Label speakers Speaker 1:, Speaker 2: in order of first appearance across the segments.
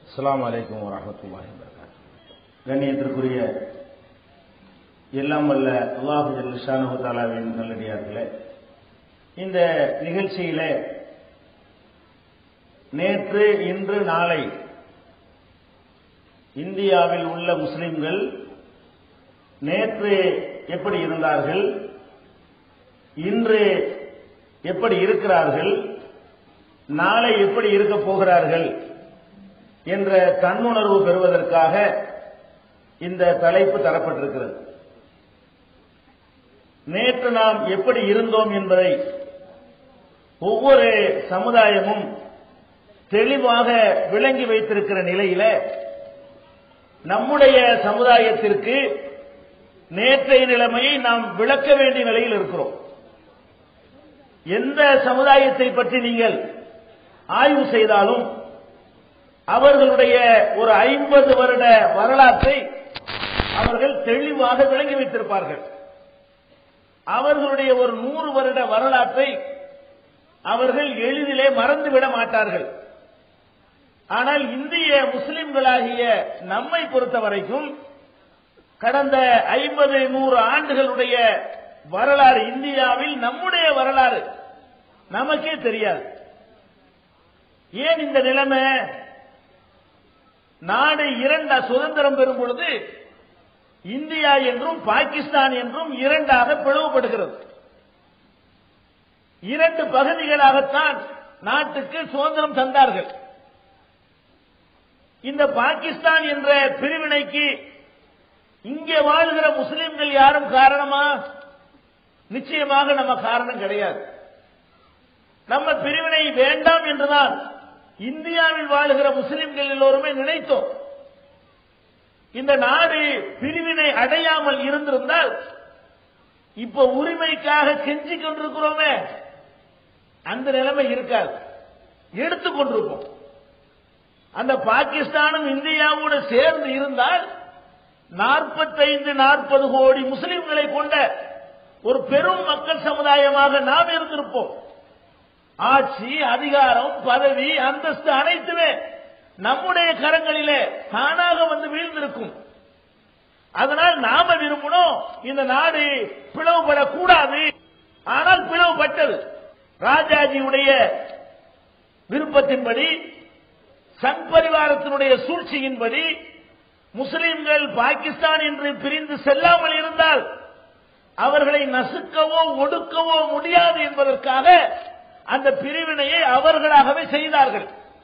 Speaker 1: அஸ்ஸலாமு அலைக்கும் வரஹ்மத்துல்லாஹி வபரகாத்துஹு கண்ணியத்திற்குரிய எல்லாம் வல்ல அல்லாஹு ஜல்லிஷானு தாலாவின் நல்லடியார்களே இந்த நிகழ்ச்சியிலே நேற்று இன்று நாளை இந்தியாவில் உள்ள முஸ்லிம்கள் நேற்று எப்படி இருந்தார்கள் இன்று எப்படி இருக்கிறார்கள் நாளை எப்படி இருக்க போகிறார்கள் என்ற தன்னுணர்வு பெறுவதற்காக இந்த தலைப்பு தரப்பட்டிருக்கிறது நேற்று நாம் எப்படி இருந்தோம் என்பதை ஒவ்வொரு சமுதாயமும் தெளிவாக விளங்கி வைத்திருக்கிற நிலையில நம்முடைய சமுதாயத்திற்கு நேற்றைய நிலைமையை நாம் விளக்க வேண்டிய நிலையில் இருக்கிறோம் எந்த சமுதாயத்தை பற்றி நீங்கள் ஆய்வு செய்தாலும் அவர்களுடைய ஒரு ஐம்பது வருட வரலாற்றை அவர்கள் தெளிவாக விளங்கி வைத்திருப்பார்கள் அவர்களுடைய ஒரு நூறு வருட வரலாற்றை அவர்கள் எளிதிலே மறந்துவிட மாட்டார்கள் ஆனால் இந்திய முஸ்லிம்களாகிய நம்மை பொறுத்த வரைக்கும் கடந்த ஐம்பது நூறு ஆண்டுகளுடைய வரலாறு இந்தியாவில் நம்முடைய வரலாறு நமக்கே தெரியாது ஏன் இந்த நிலைமை நாடு இரண்ட சுதந்திரம் பெறும் பொழுது இந்தியா என்றும் பாகிஸ்தான் என்றும் இரண்டாக பிளவுபடுகிறது இரண்டு பகுதிகளாகத்தான் நாட்டுக்கு சுதந்திரம் தந்தார்கள் இந்த பாகிஸ்தான் என்ற பிரிவினைக்கு இங்கே வாழ்கிற முஸ்லிம்கள் யாரும் காரணமா நிச்சயமாக நம்ம காரணம் கிடையாது நம்ம பிரிவினை வேண்டாம் என்றுதான் இந்தியாவில் வாழ்கிற முஸ்லிம்கள் எல்லோருமே நினைத்தோம் இந்த நாடு பிரிவினை அடையாமல் இருந்திருந்தால் இப்ப உரிமைக்காக கெஞ்சி கொண்டிருக்கிறோமே அந்த நிலைமை இருக்காது எடுத்துக் கொண்டிருப்போம் அந்த பாகிஸ்தானும் இந்தியாவோடு சேர்ந்து இருந்தால் நாற்பத்தைந்து நாற்பது கோடி முஸ்லிம்களை கொண்ட ஒரு பெரும் மக்கள் சமுதாயமாக நாம் இருந்திருப்போம் ஆட்சி அதிகாரம் பதவி அந்தஸ்து அனைத்துமே நம்முடைய கரங்களிலே தானாக வந்து வீழ்ந்திருக்கும் அதனால் நாம விரும்பணும் இந்த நாடு பிளவுபடக்கூடாது ஆனால் பிளவுபட்டது ராஜாஜியுடைய விருப்பத்தின்படி சங் பரிவாரத்தினுடைய சூழ்ச்சியின்படி முஸ்லிம்கள் பாகிஸ்தான் என்று பிரிந்து செல்லாமல் இருந்தால் அவர்களை நசுக்கவோ ஒடுக்கவோ முடியாது என்பதற்காக அந்த பிரிவினையை அவர்களாகவே செய்தார்கள்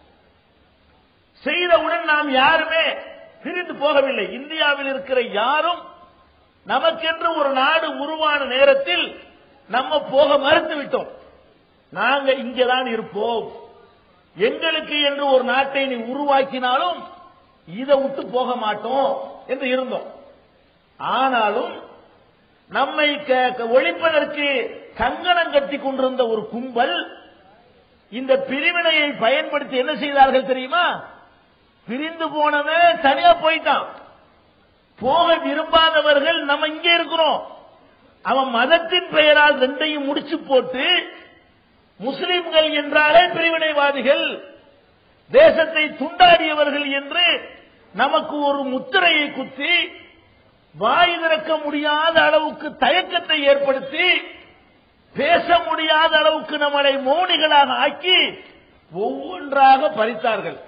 Speaker 1: செய்தவுடன் நாம் யாருமே பிரிந்து போகவில்லை இந்தியாவில் இருக்கிற யாரும் நமக்கென்று ஒரு நாடு உருவான நேரத்தில் நம்ம போக மறுத்து விட்டோம் நாங்க இங்கதான் இருப்போம் எங்களுக்கு என்று ஒரு நாட்டை நீ உருவாக்கினாலும் இதை விட்டு போக மாட்டோம் என்று இருந்தோம் ஆனாலும் நம்மை ஒழிப்பதற்கு கங்கணம் கட்டி கொண்டிருந்த ஒரு கும்பல் இந்த பிரிவினையை பயன்படுத்தி என்ன செய்தார்கள் தெரியுமா பிரிந்து போனவன் தனியா போயிட்டான் போக விரும்பாதவர்கள் நம்ம இங்கே இருக்கிறோம் அவன் மதத்தின் பெயரால் ரெண்டையும் முடிச்சு போட்டு முஸ்லிம்கள் என்றாலே பிரிவினைவாதிகள் தேசத்தை துண்டாடியவர்கள் என்று நமக்கு ஒரு முத்திரையை குத்தி வாய் திறக்க முடியாத அளவுக்கு தயக்கத்தை ஏற்படுத்தி பேச முடியாத அளவுக்கு நம்மளை மௌனிகளாக ஆக்கி ஒவ்வொன்றாக பறித்தார்கள்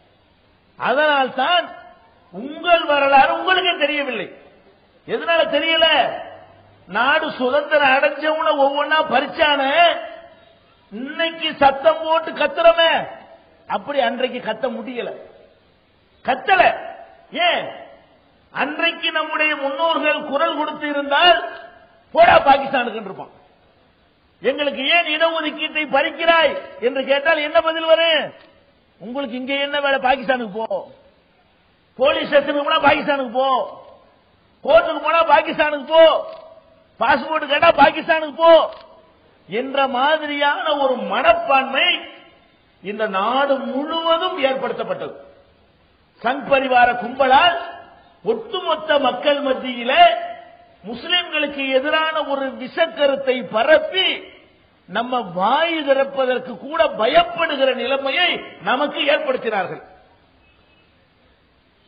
Speaker 1: அதனால்தான் உங்கள் வரலாறு உங்களுக்கு தெரியவில்லை எதனால தெரியல நாடு சுதந்திரம் அடைஞ்சவன ஒவ்வொன்னா பறிச்சான இன்னைக்கு சத்தம் போட்டு கத்துறமே அப்படி அன்றைக்கு கத்த முடியல கத்தல ஏன் அன்றைக்கு நம்முடைய முன்னோர்கள் குரல் கொடுத்து இருந்தால் போடா பாகிஸ்தானுக்கு இருப்பான் எங்களுக்கு ஏன் இடஒதுக்கீட்டை பறிக்கிறாய் என்று கேட்டால் என்ன பதில் வரும் உங்களுக்கு இங்க என்ன வேலை பாகிஸ்தானுக்கு போ போலீஸ் ஸ்டேஷனுக்கு போனா பாகிஸ்தானுக்கு போ கோர்ட்டுக்கு போனா பாகிஸ்தானுக்கு போ பாஸ்போர்ட் கேட்டா பாகிஸ்தானுக்கு போ என்ற மாதிரியான ஒரு மனப்பான்மை இந்த நாடு முழுவதும் ஏற்படுத்தப்பட்டது சங் பரிவார கும்பலால் ஒட்டுமொத்த மக்கள் மத்தியில முஸ்லிம்களுக்கு எதிரான ஒரு விஷக்கருத்தை பரப்பி நம்ம வாய் திறப்பதற்கு கூட பயப்படுகிற நிலைமையை நமக்கு ஏற்படுத்தினார்கள்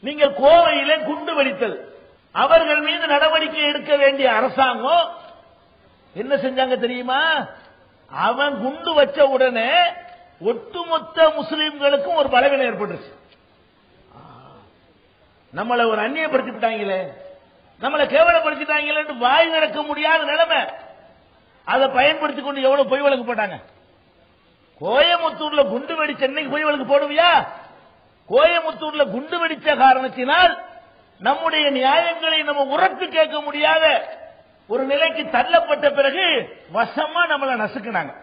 Speaker 1: நீங்கள் கோவையிலே குண்டு வெடித்தது அவர்கள் மீது நடவடிக்கை எடுக்க வேண்டிய அரசாங்கம் என்ன செஞ்சாங்க தெரியுமா அவன் குண்டு வச்ச உடனே ஒட்டுமொத்த முஸ்லிம்களுக்கும் ஒரு பலவீனம் ஏற்பட்டுச்சு நம்மளை ஒரு அந்நியப்படுத்தி விட்டாங்களே நம்மளை கேவலப்படுத்திட்டாங்களே வாய் திறக்க முடியாத நிலைமை அதை பயன்படுத்தி கொண்டு எவ்வளவு பொய் வழக்கு போட்டாங்க கோயமுத்தூர்ல குண்டு வெடிச்ச என்னைக்கு பொய் வழக்கு போடுவியா கோயமுத்தூர்ல குண்டு வெடிச்ச காரணத்தினால் நம்முடைய நியாயங்களை நம்ம உரத்து கேட்க முடியாத ஒரு நிலைக்கு தள்ளப்பட்ட பிறகு வசமா நம்மளை நசுக்குனாங்க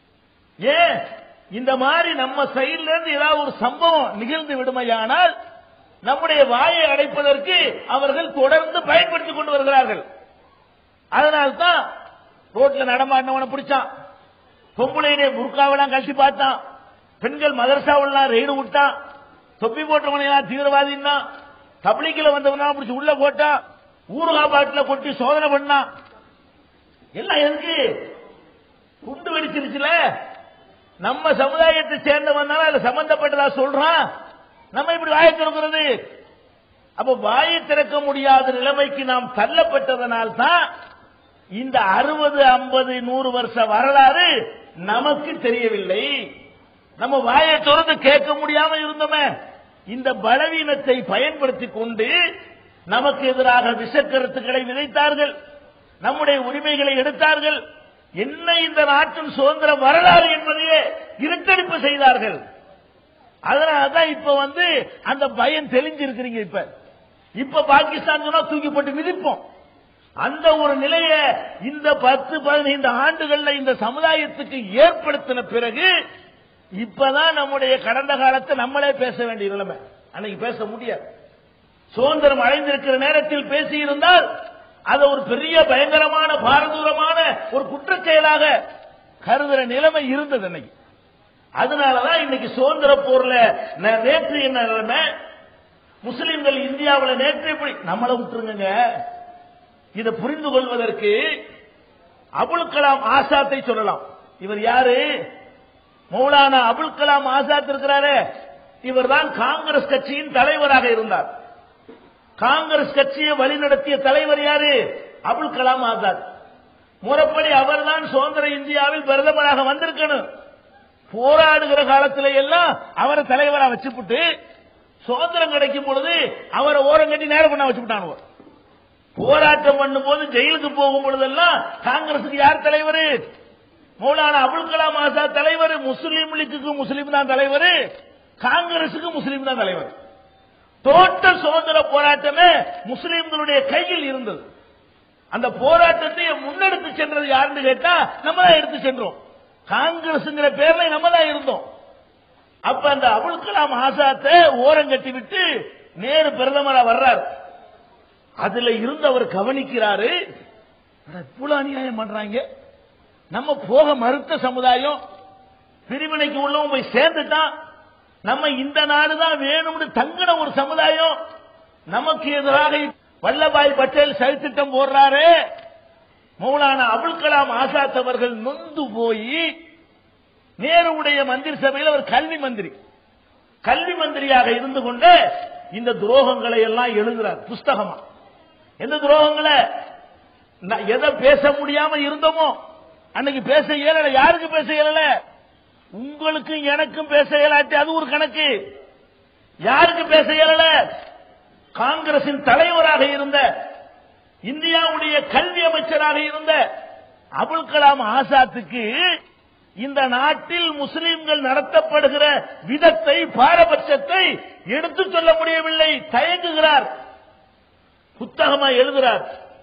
Speaker 1: ஏன் இந்த மாதிரி நம்ம சைடுல இருந்து ஏதாவது ஒரு சம்பவம் நிகழ்ந்து விடுமையானால் நம்முடைய வாயை அடைப்பதற்கு அவர்கள் தொடர்ந்து பயன்படுத்திக் கொண்டு வருகிறார்கள் அதனால்தான் ரோட்ல நடமாடினவனை பிடிச்சான் பொம்பளையுடைய முருக்காவெல்லாம் கழட்டி பார்த்தான் பெண்கள் மதரசாவெல்லாம் ரெய்டு விட்டான் தொப்பி போட்டவனையெல்லாம் தீவிரவாதின்னா தப்ளிக்கில் வந்தவனா பிடிச்சி உள்ள போட்டா ஊருகா பாட்டுல கொட்டி சோதனை பண்ணான் எல்லாம் எதுக்கு குண்டு வெடிச்சிருச்சுல நம்ம சமுதாயத்தை சேர்ந்தவன் தானே அதுல சம்பந்தப்பட்டதா சொல்றான் நம்ம இப்படி வாயை திறக்கிறது அப்ப வாயை திறக்க முடியாத நிலைமைக்கு நாம் தள்ளப்பட்டதனால் தான் இந்த அறுபது ஐம்பது நூறு வருஷ வரலாறு நமக்கு தெரியவில்லை நம்ம வாயை திறந்து கேட்க முடியாம இருந்தோமே இந்த பலவீனத்தை பயன்படுத்திக் கொண்டு நமக்கு எதிராக விஷக்கருத்துக்களை விதைத்தார்கள் நம்முடைய உரிமைகளை எடுத்தார்கள் என்ன இந்த நாட்டின் சுதந்திர வரலாறு என்பதையே இருட்டடிப்பு செய்தார்கள் அதனாலதான் இப்ப வந்து அந்த பயம் தெளிஞ்சிருக்கிறீங்க இப்ப இப்ப பாகிஸ்தான் சொன்னா தூக்கி போட்டு மிதிப்போம் அந்த ஒரு நிலையை இந்த பத்து பதினைந்து ஆண்டுகள்ல இந்த சமுதாயத்துக்கு ஏற்படுத்தின பிறகு இப்பதான் நம்முடைய கடந்த காலத்தை நம்மளே பேச வேண்டிய நிலைமை அன்னைக்கு பேச முடியாது சுதந்திரம் அடைந்திருக்கிற நேரத்தில் பேசியிருந்தால் அது ஒரு பெரிய பயங்கரமான பாரதூரமான ஒரு குற்றச் செயலாக கருதுற நிலைமை இருந்தது அன்னைக்கு அதனாலதான் இன்னைக்கு சுதந்திர போர்ல நே- நேற்று என்ன நிலைமை முஸ்லிம்கள் இந்தியாவில் நேற்று எப்படி நம்மளை விட்டுருங்க இதை புரிந்து கொள்வதற்கு அபுல் கலாம் ஆசாத்தை சொல்லலாம் இவர் யாரு மௌலானா அபுல் கலாம் ஆசாத் இருக்கிறாரே இவர்தான் காங்கிரஸ் கட்சியின் தலைவராக இருந்தார் காங்கிரஸ் கட்சியை வழிநடத்திய தலைவர் யாரு அபுல் கலாம் ஆசாத் முறைப்படி அவர்தான் சுதந்திர இந்தியாவில் பிரதமராக வந்திருக்கணும் போராடுகிற காலத்துல எல்லாம் அவரை தலைவரா வச்சுப்புட்டு சுதந்திரம் கிடைக்கும் பொழுது அவரை ஓரம் கட்டி நேரம் பண்ண வச்சுட்டானுவ போராட்டம் பண்ணும்போது ஜெயிலுக்கு போகும் பொழுதெல்லாம் காங்கிரசுக்கு யார் தலைவர் மௌலானா அபுல் கலாம் ஆசாத் தலைவர் முஸ்லீம் லீக்குக்கு முஸ்லீம் தான் தலைவர் காங்கிரசுக்கு முஸ்லீம் தான் தலைவர் டோட்டல் சுதந்திர போராட்டமே முஸ்லீம்களுடைய கையில் இருந்தது அந்த போராட்டத்தை முன்னெடுத்து சென்றது யாருன்னு கேட்டா நம்ம தான் எடுத்து சென்றோம் காங்கிரஸ்ங்கிற பேர்ல நம்ம தான் இருந்தோம் அப்ப அந்த அபுல் கலாம் ஆசாத்தை ஓரம் கட்டி விட்டு நேரு பிரதமரா வர்றார் அதுல இருந்து அவர் கவனிக்கிறாரு அட, இவ்வளவு அநியாயம் பண்றாங்க நம்ம போக மறுத்த சமுதாயம் பிரிவினைக்கு உள்ளவன் போய் சேர்ந்துட்டான் நம்ம இந்த நாடு தான் வேணும்னு தங்கின ஒரு சமுதாயம் நமக்கு எதிராக வல்லபாய் பட்டேல் சதித்திட்டம் போடுறாரு மௌலானா அபுல் கலாம் ஆசாத் அவர்கள் நொந்து போய் நேருடைய மந்திரி சபையில் அவர் கல்வி மந்திரி கல்வி மந்திரியாக இருந்து கொண்டு இந்த துரோகங்களை எல்லாம் எழுதுறார் புஸ்தகமா எந்த துரோகங்களை ந- எதை பேச முடியாம இருந்தோமோ அன்னைக்கு பேச இயலல யாருக்கு பேச இயலல உங்களுக்கும் எனக்கும் பேச இயலாட்டி அது ஒரு கணக்கு யாருக்கு பேச இயலல காங்கிரசின் தலைவராக இருந்த இந்தியாவுடைய கல்வி அமைச்சராக இருந்த அபுல் கலாம் ஆசாத்துக்கு இந்த நாட்டில் முஸ்லிம்கள் நடத்தப்படுகிற விதத்தை பாரபட்சத்தை எடுத்துச் சொல்ல முடியவில்லை தயங்குகிறார் புத்தகமா எழுதுகிறார்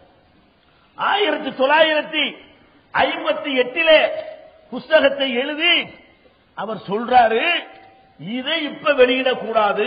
Speaker 1: ஆயிரத்தி தொள்ளாயிரத்தி ஐம்பத்தி எட்டிலே புஸ்தகத்தை எழுதி அவர் சொல்றாரு இதை இப்ப வெளியிடக்கூடாது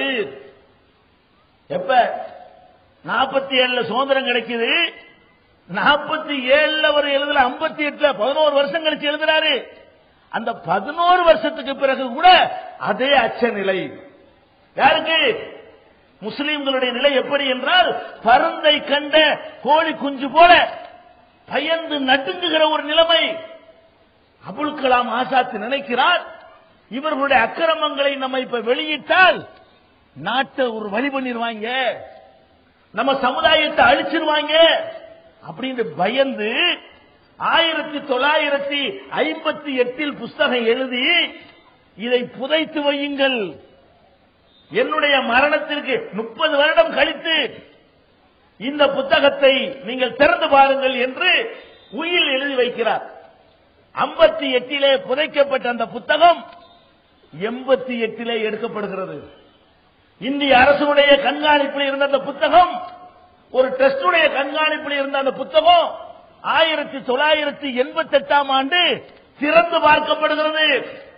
Speaker 1: எப்ப நாற்பத்தி ஏழுல சுதந்திரம் கிடைக்குது நாற்பத்தி ஏழுல அவர் எழுதல ஐம்பத்தி எட்டுல பதினோரு வருஷம் கழிச்சு எழுதுறாரு அந்த பதினோரு வருஷத்துக்கு பிறகு கூட அதே அச்ச நிலை யாருக்கு முஸ்லிம்களுடைய நிலை எப்படி என்றால் பருந்தை கண்ட கோழி குஞ்சு போல பயந்து நடுங்குகிற ஒரு நிலைமை அபுல் கலாம் ஆசாத் நினைக்கிறார் இவர்களுடைய அக்கிரமங்களை நம்ம இப்ப வெளியிட்டால் நாட்டை ஒரு வழி பண்ணிடுவாங்க நம்ம சமுதாயத்தை அழிச்சிருவாங்க அப்படின்னு பயந்து ஆயிரத்தி தொள்ளாயிரத்தி ஐம்பத்தி எட்டில் புஸ்தகம் எழுதி இதை புதைத்து வையுங்கள் என்னுடைய மரணத்திற்கு முப்பது வருடம் கழித்து இந்த புத்தகத்தை நீங்கள் திறந்து பாருங்கள் என்று உயில் எழுதி வைக்கிறார் ஐம்பத்தி எட்டிலே புதைக்கப்பட்ட அந்த புத்தகம் எண்பத்தி எட்டிலே எடுக்கப்படுகிறது இந்திய அரசுடைய கண்காணிப்பில் இருந்த அந்த புத்தகம் ஒரு டெஸ்டுடைய கண்காணிப்பில் இருந்த அந்த புத்தகம் ஆயிரத்தி தொள்ளாயிரத்தி எண்பத்தி எட்டாம் ஆண்டு திறந்து பார்க்கப்படுகிறது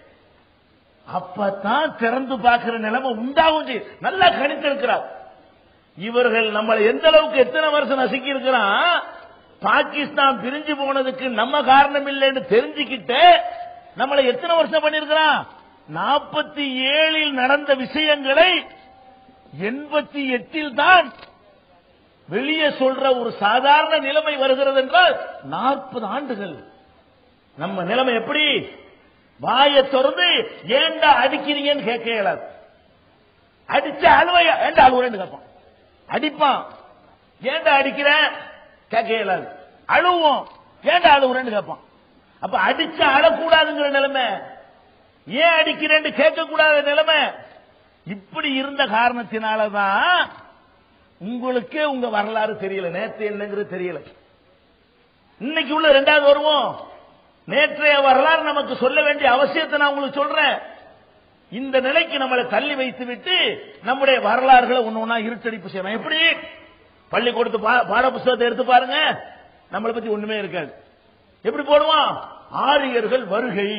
Speaker 1: அப்பதான் திறந்து பார்க்கிற நிலைமை உண்டாகும் செய்யுது. நல்லா கணித்திருக்கிறார் இவர்கள் நம்மளை எந்த அளவுக்கு எத்தனை வருஷம் நசுக்கி இருக்கிறான் பாகிஸ்தான் பிரிஞ்சு போனதுக்கு நம்ம காரணம் இல்லைன்னு தெரிஞ்சுக்கிட்டு நம்மளை எத்தனை வருஷம் பண்ணிருக்கிறான் நாற்பத்தி ஏழில் நடந்த விஷயங்களை எண்பத்தி எட்டில் தான் வெளியே சொல்ற ஒரு சாதாரண நிலைமை வருகிறது என்றால் நாற்பது ஆண்டுகள் நம்ம நிலைமை எப்படி வாயை திறந்து ஏண்டா அடிக்கிறீங்கன்னு கேட்க இயலாது அடிச்ச அழுவையா ஏண்டா அழுவுறேன்னு கேட்பான் அடிப்பான் ஏண்டா அடிக்கிற கேட்க இயலாது அழுவோம் ஏண்டா அழுவுறேன்னு கேட்பான் அப்ப அடிச்ச அழக்கூடாதுங்கிற நிலைமை ஏன் அடிக்கிறேன்னு கேட்க கூடாத நிலைமை இப்படி இருந்த காரணத்தினாலதான் உங்களுக்கே உங்க வரலாறு தெரியல நேத்து என்னங்கிறது தெரியல இன்னைக்கு உள்ள ரெண்டாவது வருவோம் நேற்றைய வரலாறு நமக்கு சொல்ல வேண்டிய அவசியத்தை நான் உங்களுக்கு சொல்றேன் இந்த நிலைக்கு நம்மளை தள்ளி வைத்து விட்டு நம்முடைய வரலாறுகளை ஒண்ணு ஒண்ணா இருட்டடிப்பு செய்யணும் எப்படி பள்ளிக்கூடத்து பா- பாட புஸ்தகத்தை எடுத்து பாருங்க நம்மளை பத்தி ஒண்ணுமே இருக்காது எப்படி போடுவான் ஆரியர்கள் வருகை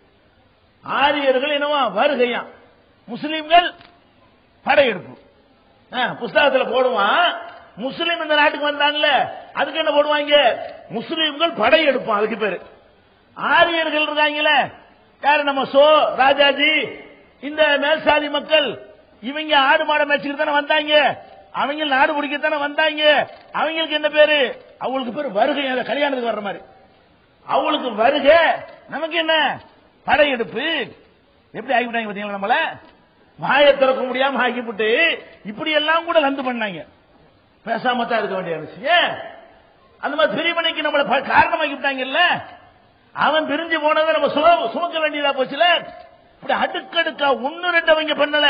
Speaker 1: ஆரியர்கள் என்னவா வருகையா முஸ்லிம்கள் படையெடுப்பு ஆ, புஸ்தகத்துல போடுவான் முஸ்லீம் இந்த நாட்டுக்கு வந்தான்ல அதுக்கு என்ன போடுவாங்க முஸ்லீம்கள் படையெடுப்பான் அதுக்கு பேரு ஆரியர்கள் இருக்காங்களே யாரு நம்ம சோ ராஜாஜி இந்த மேல்சாதி மக்கள் இவங்க ஆடு மாடை மேய்ச்சிட்டு தானே வந்தாங்க அவங்க நாடு பிடிக்கத்தானே வந்தாங்க அவங்களுக்கு என்ன பேரு அவங்களுக்கு பேரு வருகை அந்த கல்யாணத்துக்கு வர்ற மாதிரி அவளுக்கு வருக நமக்கு என்ன படையெடுப்பு எப்படி ஆகிவிட்டாங்க பாத்தீங்களா நம்மள வாயை திறக்க முடியாம ஆக்கிவிட்டு இப்படி எல்லாம் கூட லந்து பண்ணாங்க பேசாம தான் இருக்க வேண்டிய விஷயம் அந்த மாதிரி பிரிவினைக்கு நம்மள ப- காரணமாக்கி விட்டாங்கல்ல அவன் பிரிஞ்சு போனதை நம்ம சும- சுமக்க வேண்டியதா போச்சுல இப்படி அடுக்கடுக்கா ஒன்னு ரெண்டு அவங்க பண்ணல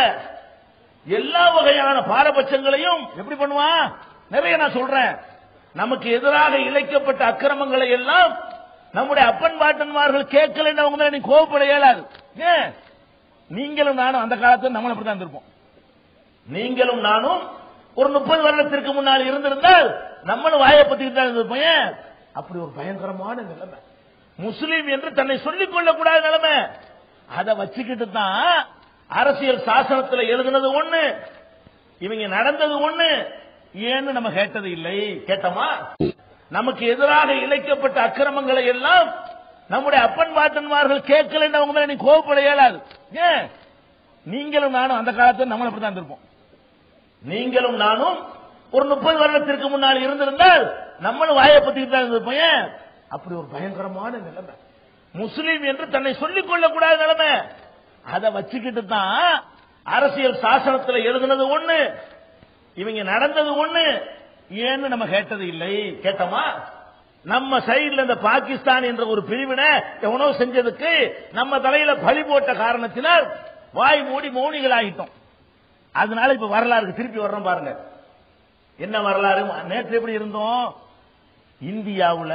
Speaker 1: எல்லா வகையான பாரபட்சங்களையும் எப்படி பண்ணுவான் நிறைய நான் சொல்றேன் நமக்கு எதிராக இழைக்கப்பட்ட அக்கிரமங்களை எல்லாம் நம்முடைய அப்பன் பாட்டன்மார்கள் கேட்கலன்னு அவங்க மேல நீ கோவப்பட இயலாது ஏன் நீங்களும் நானும் அந்த காலத்துல நம்மள அப்படித்தான் இருப்போம் நீங்களும் நானும் ஒரு முப்பது வருடத்திற்கு முன்னால் இருந்திருந்தால் நம்மளும் வாயை பத்திக்கிட்டு தான் இருந்திருப்போம் ஏன்? அப்படி ஒரு பயங்கரமான நிலைமை முஸ்லீம் என்று தன்னை சொல்லிக் கொள்ளக்கூடாத நிலைமை அதை வச்சுக்கிட்டு தான் அரசியல் சாசனத்தில் எழுதுனது ஒண்ணு இவங்க நடந்தது ஒண்ணு ஏன்னு நம்ம கேட்டது இல்லை கேட்டோமா நமக்கு எதிராக இழைக்கப்பட்ட அக்கிரமங்களை எல்லாம் நம்முடைய அப்பன் பாட்டன்மார்கள் கேட்கலன்னு அவங்க மேல நீ கோவப்பட இயலாது ஏன் நீங்களும் நானும் அந்த காலத்துல நம்மள அப்படித்தான் இருப்போம் நீங்களும் நானும் ஒரு முப்பது வருடத்திற்கு முன்னால் இருந்திருந்தால் நம்மளும் வாயை பத்திக்கிட்டு தான் இருந்திருப்போம் ஏன்? அப்படி ஒரு பயங்கரமான நிலைமை முஸ்லீம் என்று தன்னை சொல்லிக் கொள்ளக்கூடாத நிலைமை அதை வச்சுக்கிட்டு தான் அரசியல் சாசனத்தில் எழுதுனது ஒண்ணு இவங்க நடந்தது ஒண்ணு ஏன்னு நம்ம கேட்டது இல்லை கேட்டோமா நம்ம சைடுல இந்த பாகிஸ்தான் என்ற ஒரு பிரிவினை எவனோ செஞ்சதுக்கு நம்ம தலையில பழி போட்ட காரணத்தினால் வாய் மூடி மௌனிகள் ஆகிட்டோம் அதனால இப்ப வரலாறுக்கு திருப்பி வர்றோம் பாருங்க என்ன வரலாறு நேற்று எப்படி இருந்தோம் இந்தியாவுல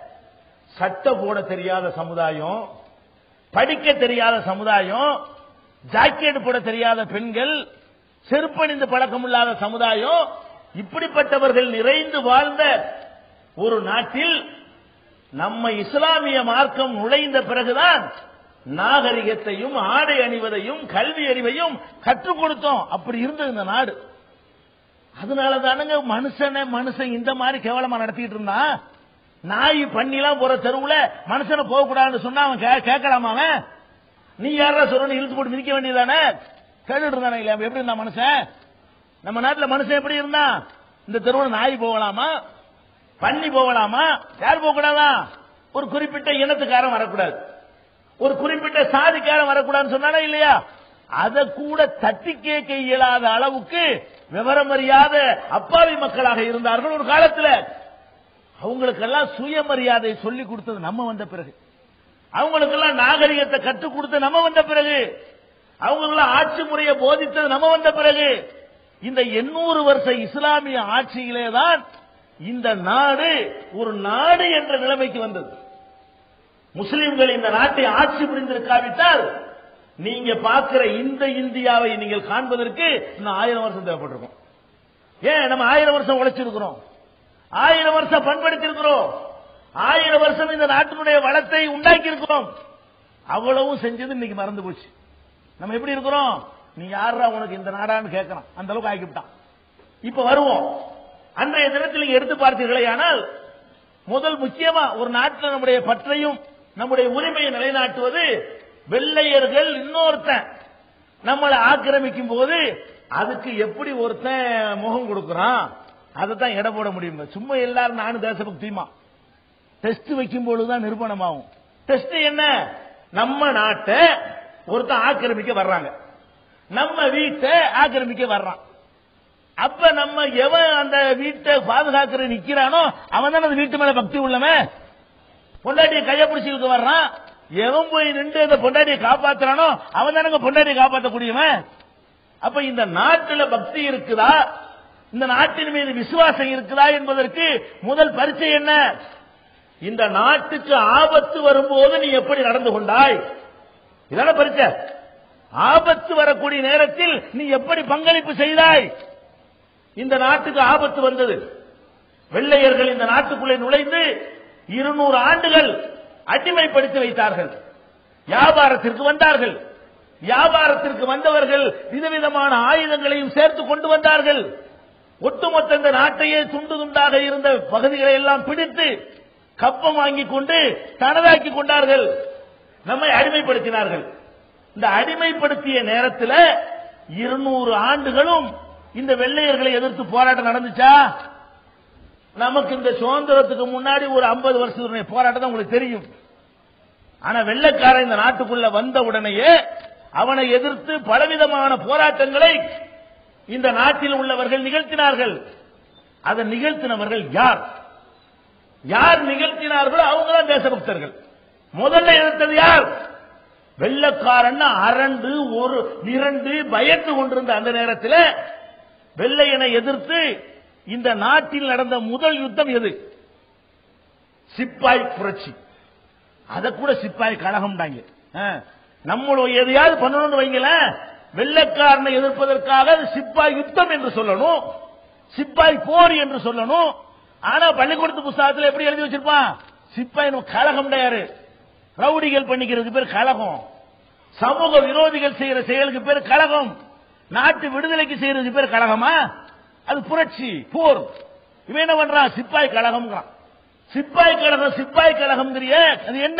Speaker 1: சட்ட போட தெரியாத சமுதாயம் படிக்க தெரியாத சமுதாயம் ஜாக்கெட் போட தெரியாத பெண்கள் செருப்பணிந்து பழக்கம் இல்லாத சமுதாயம் இப்படிப்பட்டவர்கள் நிறைந்து வாழ்ந்த ஒரு நாட்டில் நம்ம இஸ்லாமிய மார்க்கம் நுழைந்த பிறகுதான் நாகரிகத்தையும் ஆடை அணிவதையும் கல்வி அறிவையும் கற்றுக் கொடுத்தோம் அப்படி இருந்தது இந்த நாடு அதனால தானுங்க மனுஷனை மனுஷன் இந்த மாதிரி கேவலமா நடத்திட்டு இருந்தான் நாய் பண்ணிலாம் போற தெருவுல மனுஷனை போக கூடாதுன்னு சொன்னா அவன் கே- கேட்கலாமா அவன் நீ யாரா சொல்லணும் இழுத்து போட்டு மிதிக்க வேண்டியதானே கேட்டுட்டு இருந்தானே இல்லையா அவன் எப்படி இருந்தான் மனுஷன் நம்ம நாட்டுல மனுஷன் எப்படி இருந்தான் இந்த தெருவுல நாய் போகலாமா பண்ணி போகலாமா யார் போக கூடாதா ஒரு குறிப்பிட்ட இனத்துக்காரன் வரக்கூடாது ஒரு குறிப்பிட்ட சாதிக்காரன் வரக்கூடாதுன்னு சொன்னானா இல்லையா அதை கூட தட்டி கேட்க இயலாத அளவுக்கு விவரம் அறியாத அப்பாவி மக்களாக இருந்தார்கள் ஒரு காலத்துல அவங்களுக்கெல்லாம் சுயமரியாதை சொல்லி கொடுத்தது நம்ம வந்த பிறகு அவங்களுக்கெல்லாம் நாகரிகத்தை கற்றுக் கொடுத்தது நம்ம வந்த பிறகு அவங்களுக்கெல்லாம் ஆட்சி முறையை போதித்தது நம்ம வந்த பிறகு இந்த எண்ணூறு வருஷ இஸ்லாமிய ஆட்சியிலே தான் இந்த நாடு ஒரு நாடு என்ற நிலைமைக்கு வந்தது முஸ்லிம்கள் இந்த நாட்டை ஆட்சி புரிந்திருக்காவிட்டால் நீங்க பார்க்கிற இந்த இந்தியாவை நீங்கள் காண்பதற்கு இன்னும் ஆயிரம் வருஷம் தேவைப்பட்டிருக்கும் ஏன் நம்ம ஆயிரம் வருஷம் உழைச்சிருக்கிறோம் ஆயிரம் வருஷம் பண்படுத்தியிருக்கிறோம் ஆயிரம் வருஷம் இந்த நாட்டினுடைய வளத்தை உண்டாக்கி இருக்கிறோம் அவ்வளவும் செஞ்சது இன்னைக்கு மறந்து போச்சு நம்ம எப்படி இருக்கிறோம் நீ யாரா உனக்கு இந்த நாடான்னு கேட்கறான் அந்த அளவுக்கு ஆக்கிவிட்டான் இப்ப வருவோம் அன்றைய தினத்தில் நீங்க எடுத்து பார்த்தீர்களே ஆனால் முதல் முக்கியமா ஒரு நாட்டில் நம்முடைய பற்றையும் நம்முடைய உரிமையை நிலைநாட்டுவது வெள்ளையர்கள் இன்னொருத்தன் நம்மளை ஆக்கிரமிக்கும் போது அதுக்கு எப்படி ஒருத்தன் முகம் கொடுக்கறான் அதை தான் எடை போட முடியும் சும்மா எல்லாரும் நானும் தேசபக்தியுமா டெஸ்ட் வைக்கும் பொழுதுதான் நிரூபணமாகும் டெஸ்ட் என்ன நம்ம நாட்டை ஒருத்தன் ஆக்கிரமிக்க வர்றாங்க நம்ம வீட்டை ஆக்கிரமிக்க வர்றான் அப்ப நம்ம எவன் அந்த வீட்டை பாதுகாக்கிற நிக்கிறானோ அவன் தான் அந்த வீட்டு மேல பக்தி உள்ளவன் பொண்டாட்டியை கைய பிடிச்சிருக்க வர்றான் எவன் போய் நின்று அந்த பொண்டாட்டியை காப்பாத்துறானோ அவன் தானங்க பொண்டாட்டியை காப்பாற்றக்கூடியவன் அப்ப இந்த நாட்டுல பக்தி இருக்குதா இந்த நாட்டின் மீது விசுவாசம் இருக்குதா என்பதற்கு முதல் பரிச்சை என்ன இந்த நாட்டுக்கு ஆபத்து வரும்போது நீ எப்படி நடந்து கொண்டாய் இதான பரிச்சை ஆபத்து வரக்கூடிய நேரத்தில் நீ எப்படி பங்களிப்பு செய்தாய் இந்த நாட்டுக்கு ஆபத்து வந்தது வெள்ளையர்கள் இந்த நாட்டுக்குள்ளே நுழைந்து இருநூறு ஆண்டுகள் அடிமைப்படுத்தி வைத்தார்கள் வியாபாரத்திற்கு வந்தார்கள் வியாபாரத்திற்கு வந்தவர்கள் விதவிதமான ஆயுதங்களையும் சேர்த்து கொண்டு வந்தார்கள் ஒட்டுமொத்த இந்த நாட்டையே துண்டு துண்டாக இருந்த பகுதிகளை எல்லாம் பிடித்து கப்பம் வாங்கி கொண்டு தனதாக்கி கொண்டார்கள் நம்மை அடிமைப்படுத்தினார்கள் இந்த அடிமைப்படுத்திய நேரத்தில் இருநூறு ஆண்டுகளும் இந்த வெள்ளையர்களை எதிர்த்து போராட்டம் நடந்துச்சா நமக்கு இந்த சுதந்திரத்துக்கு முன்னாடி ஒரு ஐம்பது வருஷத்துடைய போராட்டம் தான் உங்களுக்கு தெரியும் ஆனா வெள்ளைக்காரன் இந்த நாட்டுக்குள்ள வந்த உடனேயே அவனை எதிர்த்து பலவிதமான போராட்டங்களை இந்த நாட்டில் உள்ளவர்கள் நிகழ்த்தினார்கள் அதை நிகழ்த்தினவர்கள் யார் யார் நிகழ்த்தினார்களோ அவங்க தான் தேசபக்தர்கள் முதல்ல எதிர்த்தது யார் வெள்ளக்காரன் அரண்டு ஒரு இரண்டு பயந்து கொண்டிருந்த அந்த நேரத்தில் வெள்ளையனை எதிர்த்து இந்த நாட்டில் நடந்த முதல் யுத்தம் எது சிப்பாய் புரட்சி அத கூட சிப்பாய் கழகம்டாங்க நம்மளும் எதையாவது பண்ணணும்னு வைங்களேன் வெள்ளைக்காரனை எதிர்ப்பதற்காக அது சிப்பாய் யுத்தம் என்று சொல்லணும் சிப்பாய் போர் என்று சொல்லணும் ஆனா பள்ளிக்கூடத்து புஸ்தகத்தில் எப்படி எழுதி வச்சிருப்பான் சிப்பாய் கழகம் யாரு ரவுடிகள் பண்ணிக்கிறதுக்கு பேர் கழகம் சமூக விரோதிகள் செய்யற செயலுக்கு பேர் கழகம் நாட்டு விடுதலைக்கு செய்யறதுக்கு பேர் கழகமா அது புரட்சி போர் இவன் என்ன பண்றான் சிப்பாய் கழகம் சிப்பாய் கழகம் சிப்பாய் கழகம் அது என்ன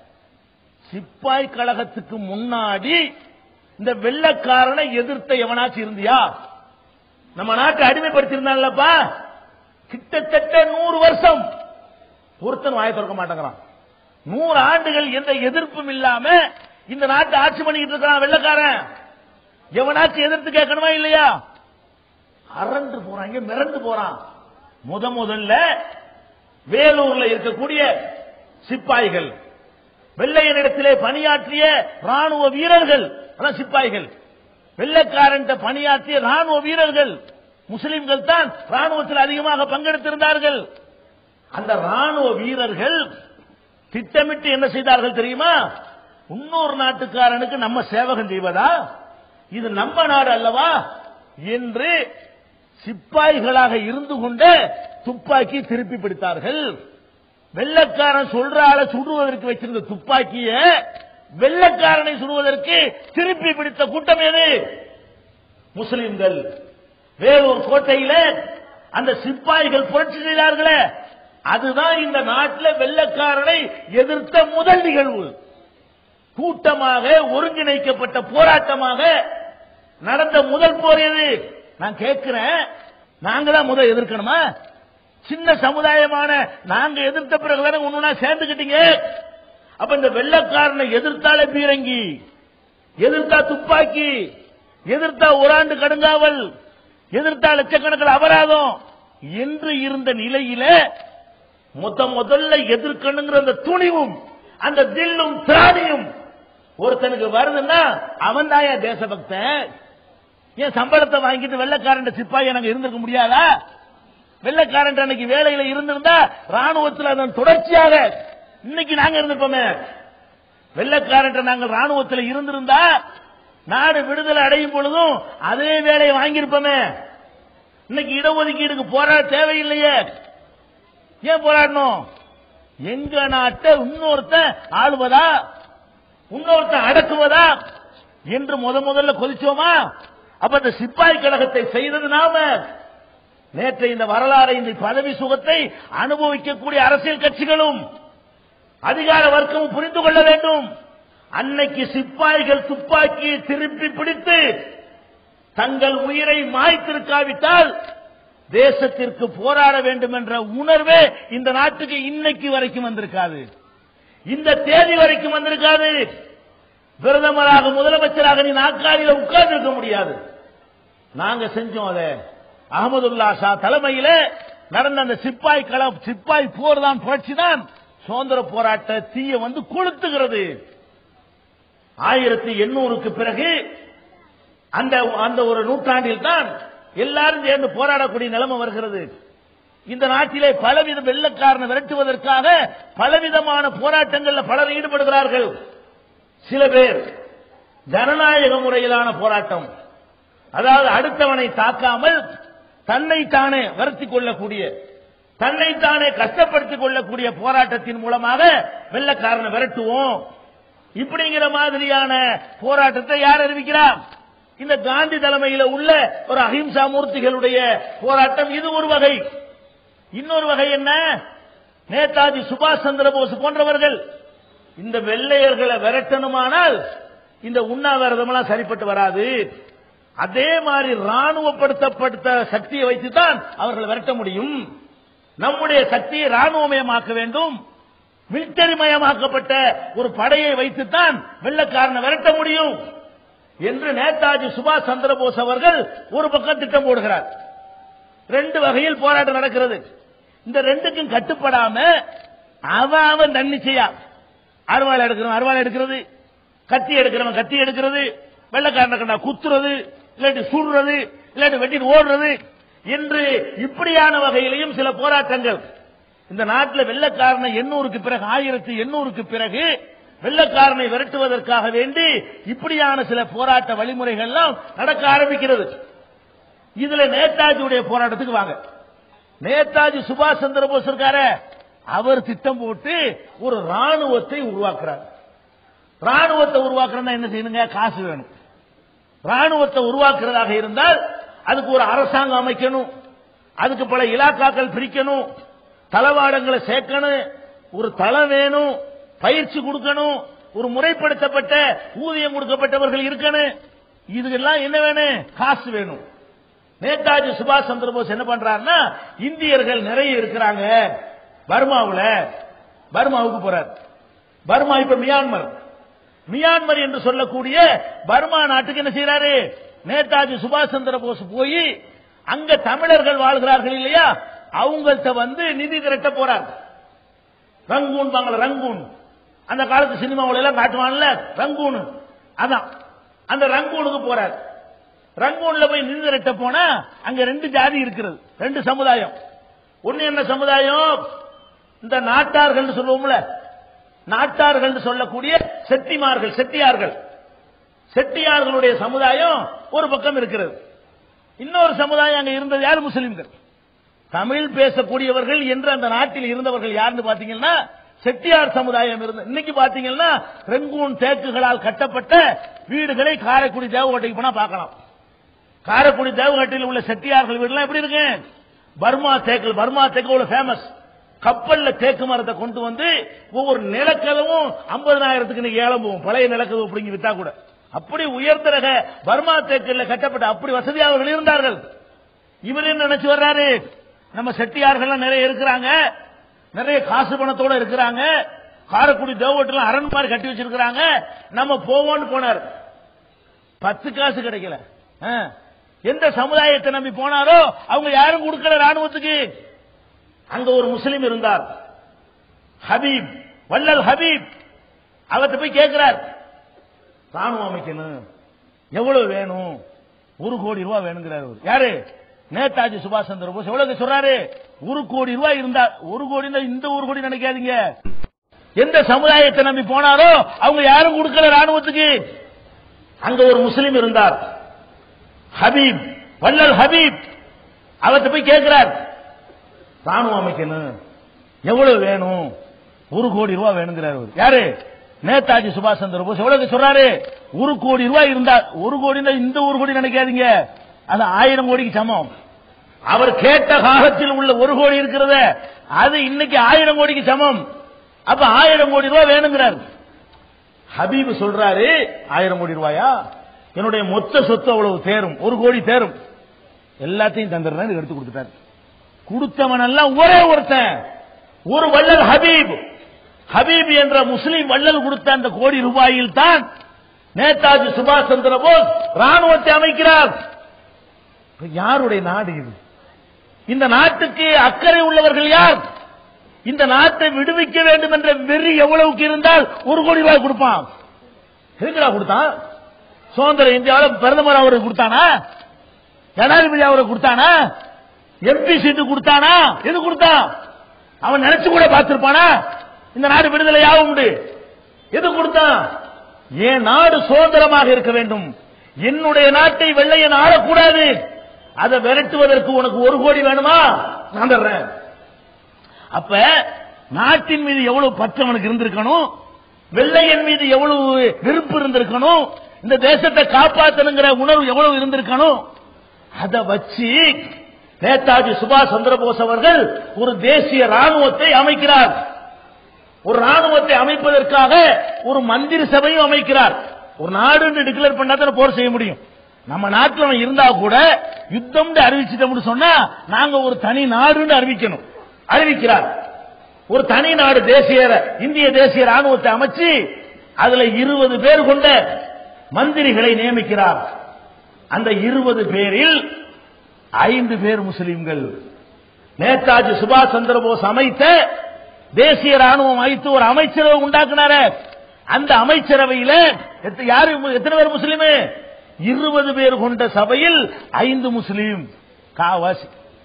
Speaker 1: சிப்பாய் கழகத்துக்கு முன்னாடி இந்த வெள்ளக்காரனை எதிர்த்த எவனாச்சும் இருந்தியா நம்ம நாட்டை அடிமைப்படுத்தியிருந்தான்லப்பா கிட்டத்தட்ட நூறு வருஷம் ஒருத்தன் வாய திறக்க மாட்டேங்கிறான் நூறு ஆண்டுகள் எந்த எதிர்ப்பும் இல்லாம இந்த நாட்டை ஆட்சி பண்ணிக்கிட்டு இருக்கான் வெள்ளக்காரன் எவனாச்சும் எதிர்த்து கேட்கணுமா இல்லையா அரண்டு போறாங்க மிரண்டு போறான் முத முதல்ல வேலூர்ல இருக்கக்கூடிய சிப்பாய்கள் வெள்ளையனிடத்திலே பணியாற்றிய ராணுவ வீரர்கள் அதான் சிப்பாய்கள் வெள்ளைக்காரன் பணியாற்றிய ராணுவ வீரர்கள் முஸ்லிம்கள் தான் ராணுவத்தில் அதிகமாக பங்கெடுத்திருந்தார்கள் அந்த ராணுவ வீரர்கள் திட்டமிட்டு என்ன செய்தார்கள் தெரியுமா இன்னொரு நாட்டுக்காரனுக்கு நம்ம சேவகம் செய்வதா இது நம்ம நாடு அல்லவா என்று சிப்பாய்களாக இருந்து கொண்டு துப்பாக்கி திருப்பி பிடித்தார்கள் வெள்ளக்காரன் சொல்ற ஆளை சுடுவதற்கு வச்சிருந்த துப்பாக்கிய வெள்ளக்காரனை சுடுவதற்கு திருப்பி பிடித்த கூட்டம் எது முஸ்லிம்கள் வேலூர் கோட்டையில அந்த சிப்பாய்கள் புரட்சி செய்தார்களே அதுதான் இந்த நாட்டில் வெள்ளக்காரனை எதிர்த்த முதல் நிகழ்வு கூட்டமாக ஒருங்கிணைக்கப்பட்ட போராட்டமாக நடந்த முதல் போர் எது நான் கேட்கிறேன் நாங்க தான் முதல் எதிர்க்கணுமா சின்ன சமுதாயமான நாங்க எதிர்த்த பிறகுதானே ஒண்ணுனா சேர்ந்துக்கிட்டீங்க அப்ப இந்த வெள்ளக்காரனை எதிர்த்தாலே பீரங்கி எதிர்த்தா துப்பாக்கி எதிர்த்தா ஓராண்டு கடுங்காவல் எதிர்த்தா லட்சக்கணக்கில் அபராதம் என்று இருந்த நிலையில முத முதல்ல எதிர்க்கணுங்கிற அந்த துணிவும் அந்த தில்லும் திராணியும் ஒருத்தனுக்கு வருதுன்னா அவன் தான் என் தேசபக்தன் ஏன் சம்பளத்தை வாங்கிட்டு வெள்ளக்காரன் சிப்பாய் எனக்கு இருந்திருக்க முடியாதா வெள்ளக்காரன் அன்னைக்கு வேலையில இருந்திருந்தா ராணுவத்தில் அதன் தொடர்ச்சியாக இன்னைக்கு நாங்க இருந்திருப்போமே வெள்ளக்காரன் நாங்கள் ராணுவத்தில் இருந்திருந்தா நாடு விடுதலை அடையும் பொழுதும் அதே வேலையை வாங்கியிருப்போமே இன்னைக்கு இடஒதுக்கீடுக்கு போராட தேவையில்லையே ஏன் போராடணும் எங்க நாட்டை இன்னொருத்த ஆளுவதா இன்னொருத்த அடக்குவதா என்று முத முதல்ல கொதிச்சோமா அப்ப இந்த சிப்பாய் கழகத்தை செய்தது நாம நேற்று இந்த வரலாறை இந்த பதவி சுகத்தை அனுபவிக்கக்கூடிய அரசியல் கட்சிகளும் அதிகார வர்க்கமும் புரிந்து கொள்ள வேண்டும் அன்னைக்கு சிப்பாய்கள் துப்பாக்கியை திருப்பி பிடித்து தங்கள் உயிரை மாய்த்திருக்காவிட்டால் தேசத்திற்கு போராட வேண்டும் என்ற உணர்வே இந்த நாட்டுக்கு இன்னைக்கு வரைக்கும் வந்திருக்காது இந்த தேதி வரைக்கும் வந்திருக்காது பிரதமராக முதலமைச்சராக நீ நாற்காலியில உட்கார்ந்து இருக்க முடியாது நாங்க செஞ்சோம் அதை அகமதுல்லா ஷா தலைமையில நடந்த அந்த சிப்பாய் கள சிப்பாய் போர் தான் புரட்சி தான் சுதந்திர போராட்ட தீய வந்து கொளுத்துகிறது ஆயிரத்தி எண்ணூறுக்கு பிறகு அந்த அந்த ஒரு நூற்றாண்டில் தான் எல்லாரும் சேர்ந்து போராடக்கூடிய நிலைமை வருகிறது இந்த நாட்டிலே பலவித வெள்ளக்காரனை விரட்டுவதற்காக பலவிதமான போராட்டங்களில் பலர் ஈடுபடுகிறார்கள் சில பேர் ஜனநாயக முறையிலான போராட்டம் அதாவது அடுத்தவனை தாக்காமல் தன்னைத்தானே வருத்திக் கொள்ளக்கூடிய தன்னைத்தானே கஷ்டப்படுத்திக் கொள்ளக்கூடிய போராட்டத்தின் மூலமாக வெள்ளக்காரனை விரட்டுவோம் இப்படிங்கிற மாதிரியான போராட்டத்தை யார் அறிவிக்கிறார் இந்த காந்தி தலைமையில உள்ள ஒரு அஹிம்சா மூர்த்திகளுடைய போராட்டம் இது ஒரு வகை இன்னொரு வகை என்ன நேதாஜி சுபாஷ் சந்திர போஸ் போன்றவர்கள் இந்த வெள்ளையர்களை விரட்டணுமானால் இந்த உண்ணாவிரதமெல்லாம் சரிப்பட்டு வராது அதே மாதிரி ராணுவப்படுத்தப்பட்ட சக்தியை வைத்துதான் அவர்களை விரட்ட முடியும் நம்முடைய சக்தியை ராணுவமயமாக்க வேண்டும் மிலிட்டரி மயமாக்கப்பட்ட ஒரு படையை வைத்துத்தான் வெள்ளக்காரனை விரட்ட முடியும் என்று நேதாஜி சுபாஷ் சந்திர போஸ் அவர்கள் ஒரு பக்கம் திட்டம் போடுகிறார் ரெண்டு வகையில் போராட்டம் நடக்கிறது இந்த ரெண்டுக்கும் கட்டுப்படாம அவன் அவன் தன்னிச்சையா அருவாள் எடுக்கிறவன் அருவாள் எடுக்கிறது கத்தி எடுக்கிறவன் கத்தி எடுக்கிறது வெள்ளக்காரனை கண்டா குத்துறது இல்லாட்டி சுடுறது இல்லாட்டி வெட்டிட்டு ஓடுறது என்று இப்படியான வகையிலையும் சில போராட்டங்கள் இந்த நாட்டில் வெள்ளக்காரனை எண்ணூறுக்கு பிறகு ஆயிரத்தி எண்ணூறுக்கு பிறகு வெள்ளக்காரனை விரட்டுவதற்காக வேண்டி இப்படியான சில போராட்ட வழிமுறைகள்லாம் நடக்க ஆரம்பிக்கிறது இதுல நேதாஜியுடைய போராட்டத்துக்கு வாங்க நேதாஜி சுபாஷ் சந்திர போஸ் இருக்காரு அவர் திட்டம் போட்டு ஒரு ராணுவத்தை உருவாக்குறார் ராணுவத்தை உருவாக்குறதா என்ன செய்யணுங்க காசு வேணும் ராணுவத்தை உருவாக்குறதாக இருந்தால் அதுக்கு ஒரு அரசாங்கம் அமைக்கணும் அதுக்கு பல இலாக்காக்கள் பிரிக்கணும் தளவாடங்களை சேர்க்கணும் ஒரு தளம் வேணும் பயிற்சி கொடுக்கணும் ஒரு முறைப்படுத்தப்பட்ட ஊதியம் கொடுக்கப்பட்டவர்கள் இருக்கணும் இதுக்கெல்லாம் என்ன வேணும் காசு வேணும் நேதாஜி சுபாஷ் சந்திர போஸ் என்ன பண்றாருன்னா இந்தியர்கள் நிறைய இருக்கிறாங்க பர்மாவுல பர்மாவுக்கு போறார் பர்மா இப்ப மியான்மர் மியான்மர் என்று சொல்லக்கூடிய பர்மா நாட்டுக்கு என்ன செய்யறாரு நேதாஜி சுபாஷ் சந்திர போஸ் போய் அங்க தமிழர்கள் வாழ்கிறார்கள் இல்லையா அவங்கள்ட்ட வந்து நிதி திரட்ட போறார் ரங்கூன் பாங்கள ரங்கூன் அந்த காலத்து சினிமாவுல எல்லாம் காட்டுவான்ல ரங்கூன் அதான் அந்த ரங்கூனுக்கு போறார் ரங்கூன்ல போய் நிதி திரட்ட போனா அங்க ரெண்டு ஜாதி இருக்கிறது ரெண்டு சமுதாயம் ஒண்ணு என்ன சமுதாயம் இந்த நாட்டார்கள் சொல்லுவோம்ல நாட்டார்கள் சொல்லக்கூடிய செட்டிமார்கள் செட்டியார்கள் செட்டியார்களுடைய சமுதாயம் ஒரு பக்கம் இருக்கிறது இன்னொரு சமுதாயம் அங்க இருந்தது யார் முஸ்லிம்கள் தமிழ் பேசக்கூடியவர்கள் என்று அந்த நாட்டில் இருந்தவர்கள் யாருன்னு பாத்தீங்கன்னா செட்டியார் சமுதாயம் இருந்த இன்னைக்கு பாத்தீங்கன்னா ரெங்கூன் தேக்குகளால் கட்டப்பட்ட வீடுகளை காரைக்குடி தேவகோட்டைக்கு போனா பார்க்கலாம் காரைக்குடி தேவகோட்டையில் உள்ள செட்டியார்கள் வீடுலாம் எப்படி இருக்கு பர்மா தேக்கு பர்மா தேக்கு உள்ள ஃபேமஸ் கப்பல்ல தேக்கு மரத்தை கொண்டு வந்து ஒவ்வொரு நிலக்கதவும் ஐம்பதனாயிரத்துக்கு இன்னைக்கு ஏலம் போகும் பழைய நிலக்கதவு அப்படிங்கி வித்தா கூட அப்படி உயர்ந்த ரக பர்மா தேக்கில் கட்டப்பட்ட அப்படி வசதி அவர்கள் இருந்தார்கள் இவர் என்ன நினைச்சு வர்றாரு நம்ம செட்டியார்கள் நிறைய இருக்கிறாங்க நிறைய காசு பணத்தோட இருக்கிறாங்க காரைக்குடி தேவட்டெல்லாம் அரண் மாதிரி கட்டி வச்சிருக்கிறாங்க நம்ம போவோம்னு போனார் பத்து காசு கிடைக்கல ஆ. எந்த சமுதாயத்தை நம்பி போனாரோ அவங்க யாரும் கொடுக்கல ராணுவத்துக்கு அங்க ஒரு முஸ்லிம் இருந்தார் ஹபீப் வள்ளல் ஹபீப் அவர்கிட்ட போய் கேட்கிறார் ராணுவம் அமைக்கணும் எவ்வளவு வேணும் ஒரு கோடி ரூபாய் வேணுங்கிறார் அவரு. யாரு நேதாஜி சுபாஷ் சந்திர போஸ் எவ்வளவு சொல்றாரு ஒரு கோடி ரூபாய் இருந்தா ஒரு கோடி இந்த ஒரு கோடி நினைக்காதீங்க எந்த சமுதாயத்தை நம்பி போனாரோ அவங்க யாரும் கொடுக்கல ராணுவத்துக்கு அங்க ஒரு முஸ்லிம் இருந்தார் ஹபீப் வள்ளல் ஹபீப் அவர்கிட்ட போய் கேட்கிறார் ராணுவம் அமைக்கணும் எவ்வளவு வேணும் ஒரு கோடி ரூபாய் வேணுங்கிறார் அவரு. யாரு நேதாஜி சுபாஷ் சந்திர போஸ் எவ்வளவு சொல்றாரு ஒரு கோடி ரூபாய் இருந்தா ஒரு கோடி இந்த ஒரு கோடி நினைக்காதீங்க அது ஆயிரம் கோடிக்கு சமம் அவர் கேட்ட காலத்தில் உள்ள ஒரு கோடி இருக்கிறத அது இன்னைக்கு ஆயிரம் கோடிக்கு சமம் அப்ப ஆயிரம் கோடி ரூபாய் வேணுங்கிறார் ஹபீப் சொல்றாரு ஆயிரம் கோடி ரூபாயா என்னுடைய மொத்த சொத்து அவ்வளவு தேரும் ஒரு கோடி தேரும் எல்லாத்தையும் தந்துடுறேன் எடுத்து கொடுத்துட்டாரு கொடுத்தவன் எல்லாம் ஒரே ஒருத்தன் ஒரு வள்ளல் ஹபீப் ஹபீப் என்ற முஸ்லிம் வள்ளல் கொடுத்த அந்த கோடி ரூபாயில் தான் நேதாஜி சுபாஷ் சந்திர போஸ் ராணுவத்தை அமைக்கிறார் இப்ப யாருடைய நாடு இது இந்த நாட்டுக்கு அக்கறை உள்ளவர்கள் யார் இந்த நாட்டை விடுவிக்க வேண்டும் என்ற வெறி எவ்வளவுக்கு இருந்தால் ஒரு கோடி ரூபாய் கொடுப்பான் எதுக்குடா கொடுத்தான் சுதந்திர இந்தியாவில் பிரதமர் அவருக்கு கொடுத்தானா ஜனாதிபதி அவருக்கு கொடுத்தானா எம்பி சீட்டு கொடுத்தானா எது கொடுத்தான் அவன் நினைச்சு கூட பார்த்திருப்பானா இந்த நாடு விடுதலை ஆகும் எது கொடுத்தான் என் நாடு சுதந்திரமாக இருக்க வேண்டும் என்னுடைய நாட்டை வெள்ளையன் ஆளக்கூடாது அதை விரட்டுவதற்கு உனக்கு ஒரு கோடி வேணுமா நான் தர்றேன் அப்ப நாட்டின் மீது எவ்வளவு பற்று அவனுக்கு இருந்திருக்கணும் வெள்ளையன் மீது எவ்வளவு விருப்பு இருந்திருக்கணும் இந்த தேசத்தை காப்பாத்தணுங்கிற உணர்வு எவ்வளவு இருந்திருக்கணும் அதை வச்சு நேதாஜி சுபாஷ் சந்திரபோஸ் அவர்கள் ஒரு தேசிய ராணுவத்தை அமைக்கிறார் ஒரு ராணுவத்தை அமைப்பதற்காக ஒரு மந்திரி சபையும் அமைக்கிறார் ஒரு நாடுன்னு டிக்ளேர் பண்ணா தான் போர் செய்ய முடியும் நம்ம நாட்டில் அவன் இருந்தா கூட யுத்தம் அறிவிச்சிட்டோம்னு சொன்னா நாங்க ஒரு தனி நாடுன்னு அறிவிக்கணும் அறிவிக்கிறார் ஒரு தனி நாடு தேசிய இந்திய தேசிய ராணுவத்தை அமைச்சு அதுல இருபது பேர் கொண்ட மந்திரிகளை நியமிக்கிறார் அந்த இருபது பேரில் ஐந்து பேர் முஸ்லிம்கள் நேதாஜி சுபாஷ் சந்திர போஸ் அமைத்த தேசிய ராணுவம் அமைத்து ஒரு அமைச்சரவை உண்டாக்குனார அந்த அமைச்சரவையில எத்த- யாரு எத்தனை பேர் முஸ்லீம் இருபது பேர் கொண்ட சபையில் ஐந்து முஸ்லீம் காவாசி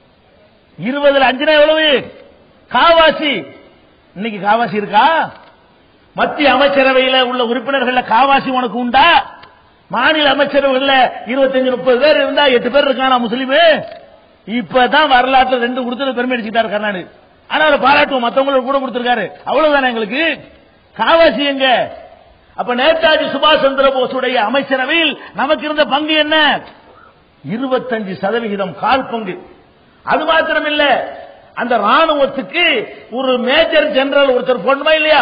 Speaker 1: இருபதுல அஞ்சுனா எவ்வளவு காவாசி இன்னைக்கு காவாசி இருக்கா மத்திய அமைச்சரவையில உள்ள உறுப்பினர்கள் காவாசி உனக்கு உண்டா மாநில அமைச்சரவைகள்ல இருபத்தஞ்சு முப்பது பேர் இருந்தா எட்டு பேர் இருக்கானா முஸ்லீம் இப்பதான் வரலாற்று ரெண்டு கொடுத்து பெருமை அடிச்சுட்டாரு கருணாநிதி ஆனா அவரை பாராட்டுவோம் மத்தவங்களுக்கு கூட கொடுத்திருக்காரு அவ்வளவுதானே எங்களுக்கு காவாசி எங்க அப்ப நேதாஜி சுபாஷ் சந்திர போஸுடைய அமைச்சரவையில் நமக்கு இருந்த பங்கு என்ன இருபத்தஞ்சு சதவிகிதம் கால் பங்கு அது மாத்திரம் இல்ல அந்த ராணுவத்துக்கு ஒரு மேஜர் ஜெனரல் ஒருத்தர் போடணுமா இல்லையா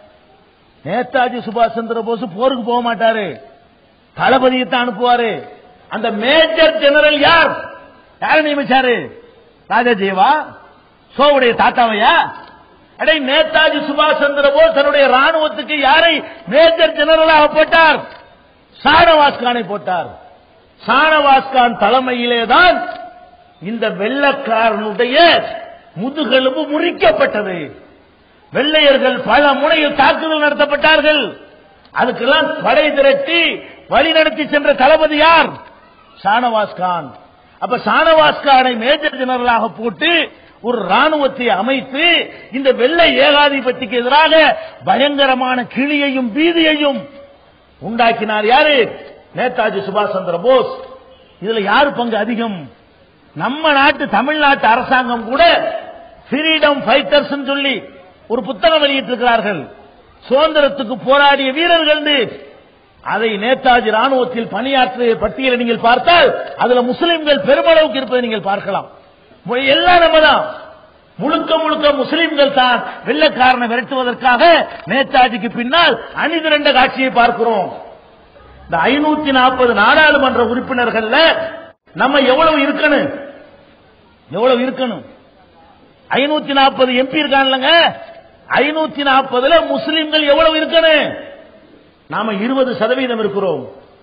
Speaker 1: நேதாஜி சுபாஷ் சந்திர போஸ் போருக்கு போக மாட்டாரு தளபதியை தான் அனுப்புவாரு அந்த மேஜர் ஜெனரல் யார் யாரை நியமிச்சாரு ராஜாஜியவா சோவுடைய தாத்தாவையா அடே நேதாஜி சுபாஷ் சந்திர போஸ் தன்னுடைய ராணுவத்துக்கு யாரை மேஜர் ஜெனரலாக போட்டார் ஷானவாஸ் கானை போட்டார் ஷானவாஸ் கான் தலைமையிலே தான் இந்த வெள்ளக்காரனுடைய முதுகெலும்பு முறிக்கப்பட்டது வெள்ளையர்கள் பல முனையில் தாக்குதல் நடத்தப்பட்டார்கள் அதுக்கெல்லாம் படை திரட்டி வழி நடத்தி சென்ற தளபதி யார் ஷானவாஸ் கான் அப்ப ஷானவாஸ் கானை மேஜர் ஜெனரலாக போட்டு ஒரு ராணுவத்தை அமைத்து இந்த வெள்ளை ஏகாதிபத்திக்கு எதிராக பயங்கரமான கிளியையும் பீதியையும் உண்டாக்கினார் யாரு நேதாஜி சுபாஷ் சந்திர போஸ் இதுல யாரு பங்கு அதிகம் நம்ம நாட்டு தமிழ்நாட்டு அரசாங்கம் கூட ஃப்ரீடம் ஃபைட்டர்ஸ் சொல்லி ஒரு புத்தகம் வெளியிட்டிருக்கிறார்கள் சுதந்திரத்துக்கு போராடிய வீரர்கள் அதை நேதாஜி ராணுவத்தில் பணியாற்றிய பட்டியலை நீங்கள் பார்த்தால் அதுல முஸ்லிம்கள் பெருமளவுக்கு இருப்பதை நீங்கள் பார்க்கலாம் எல்லாம் நம்ம தான் முழுக்க முழுக்க முஸ்லிம்கள் தான் வெள்ளக்காரனை விரட்டுவதற்காக நேதாஜிக்கு பின்னால் அணிதிரண்ட காட்சியை பார்க்கிறோம் இந்த ஐநூத்தி நாற்பது நாடாளுமன்ற உறுப்பினர்கள்ல நம்ம எவ்வளவு இருக்கணும் எவ்வளவு இருக்கணும் ஐநூத்தி நாற்பது எம்பி இருக்கான்லங்க ஐநூத்தி நாற்பதுல முஸ்லிம்கள் எவ்வளவு இருக்கணும் நாம இருபது சதவீதம் இருக்கிறோம்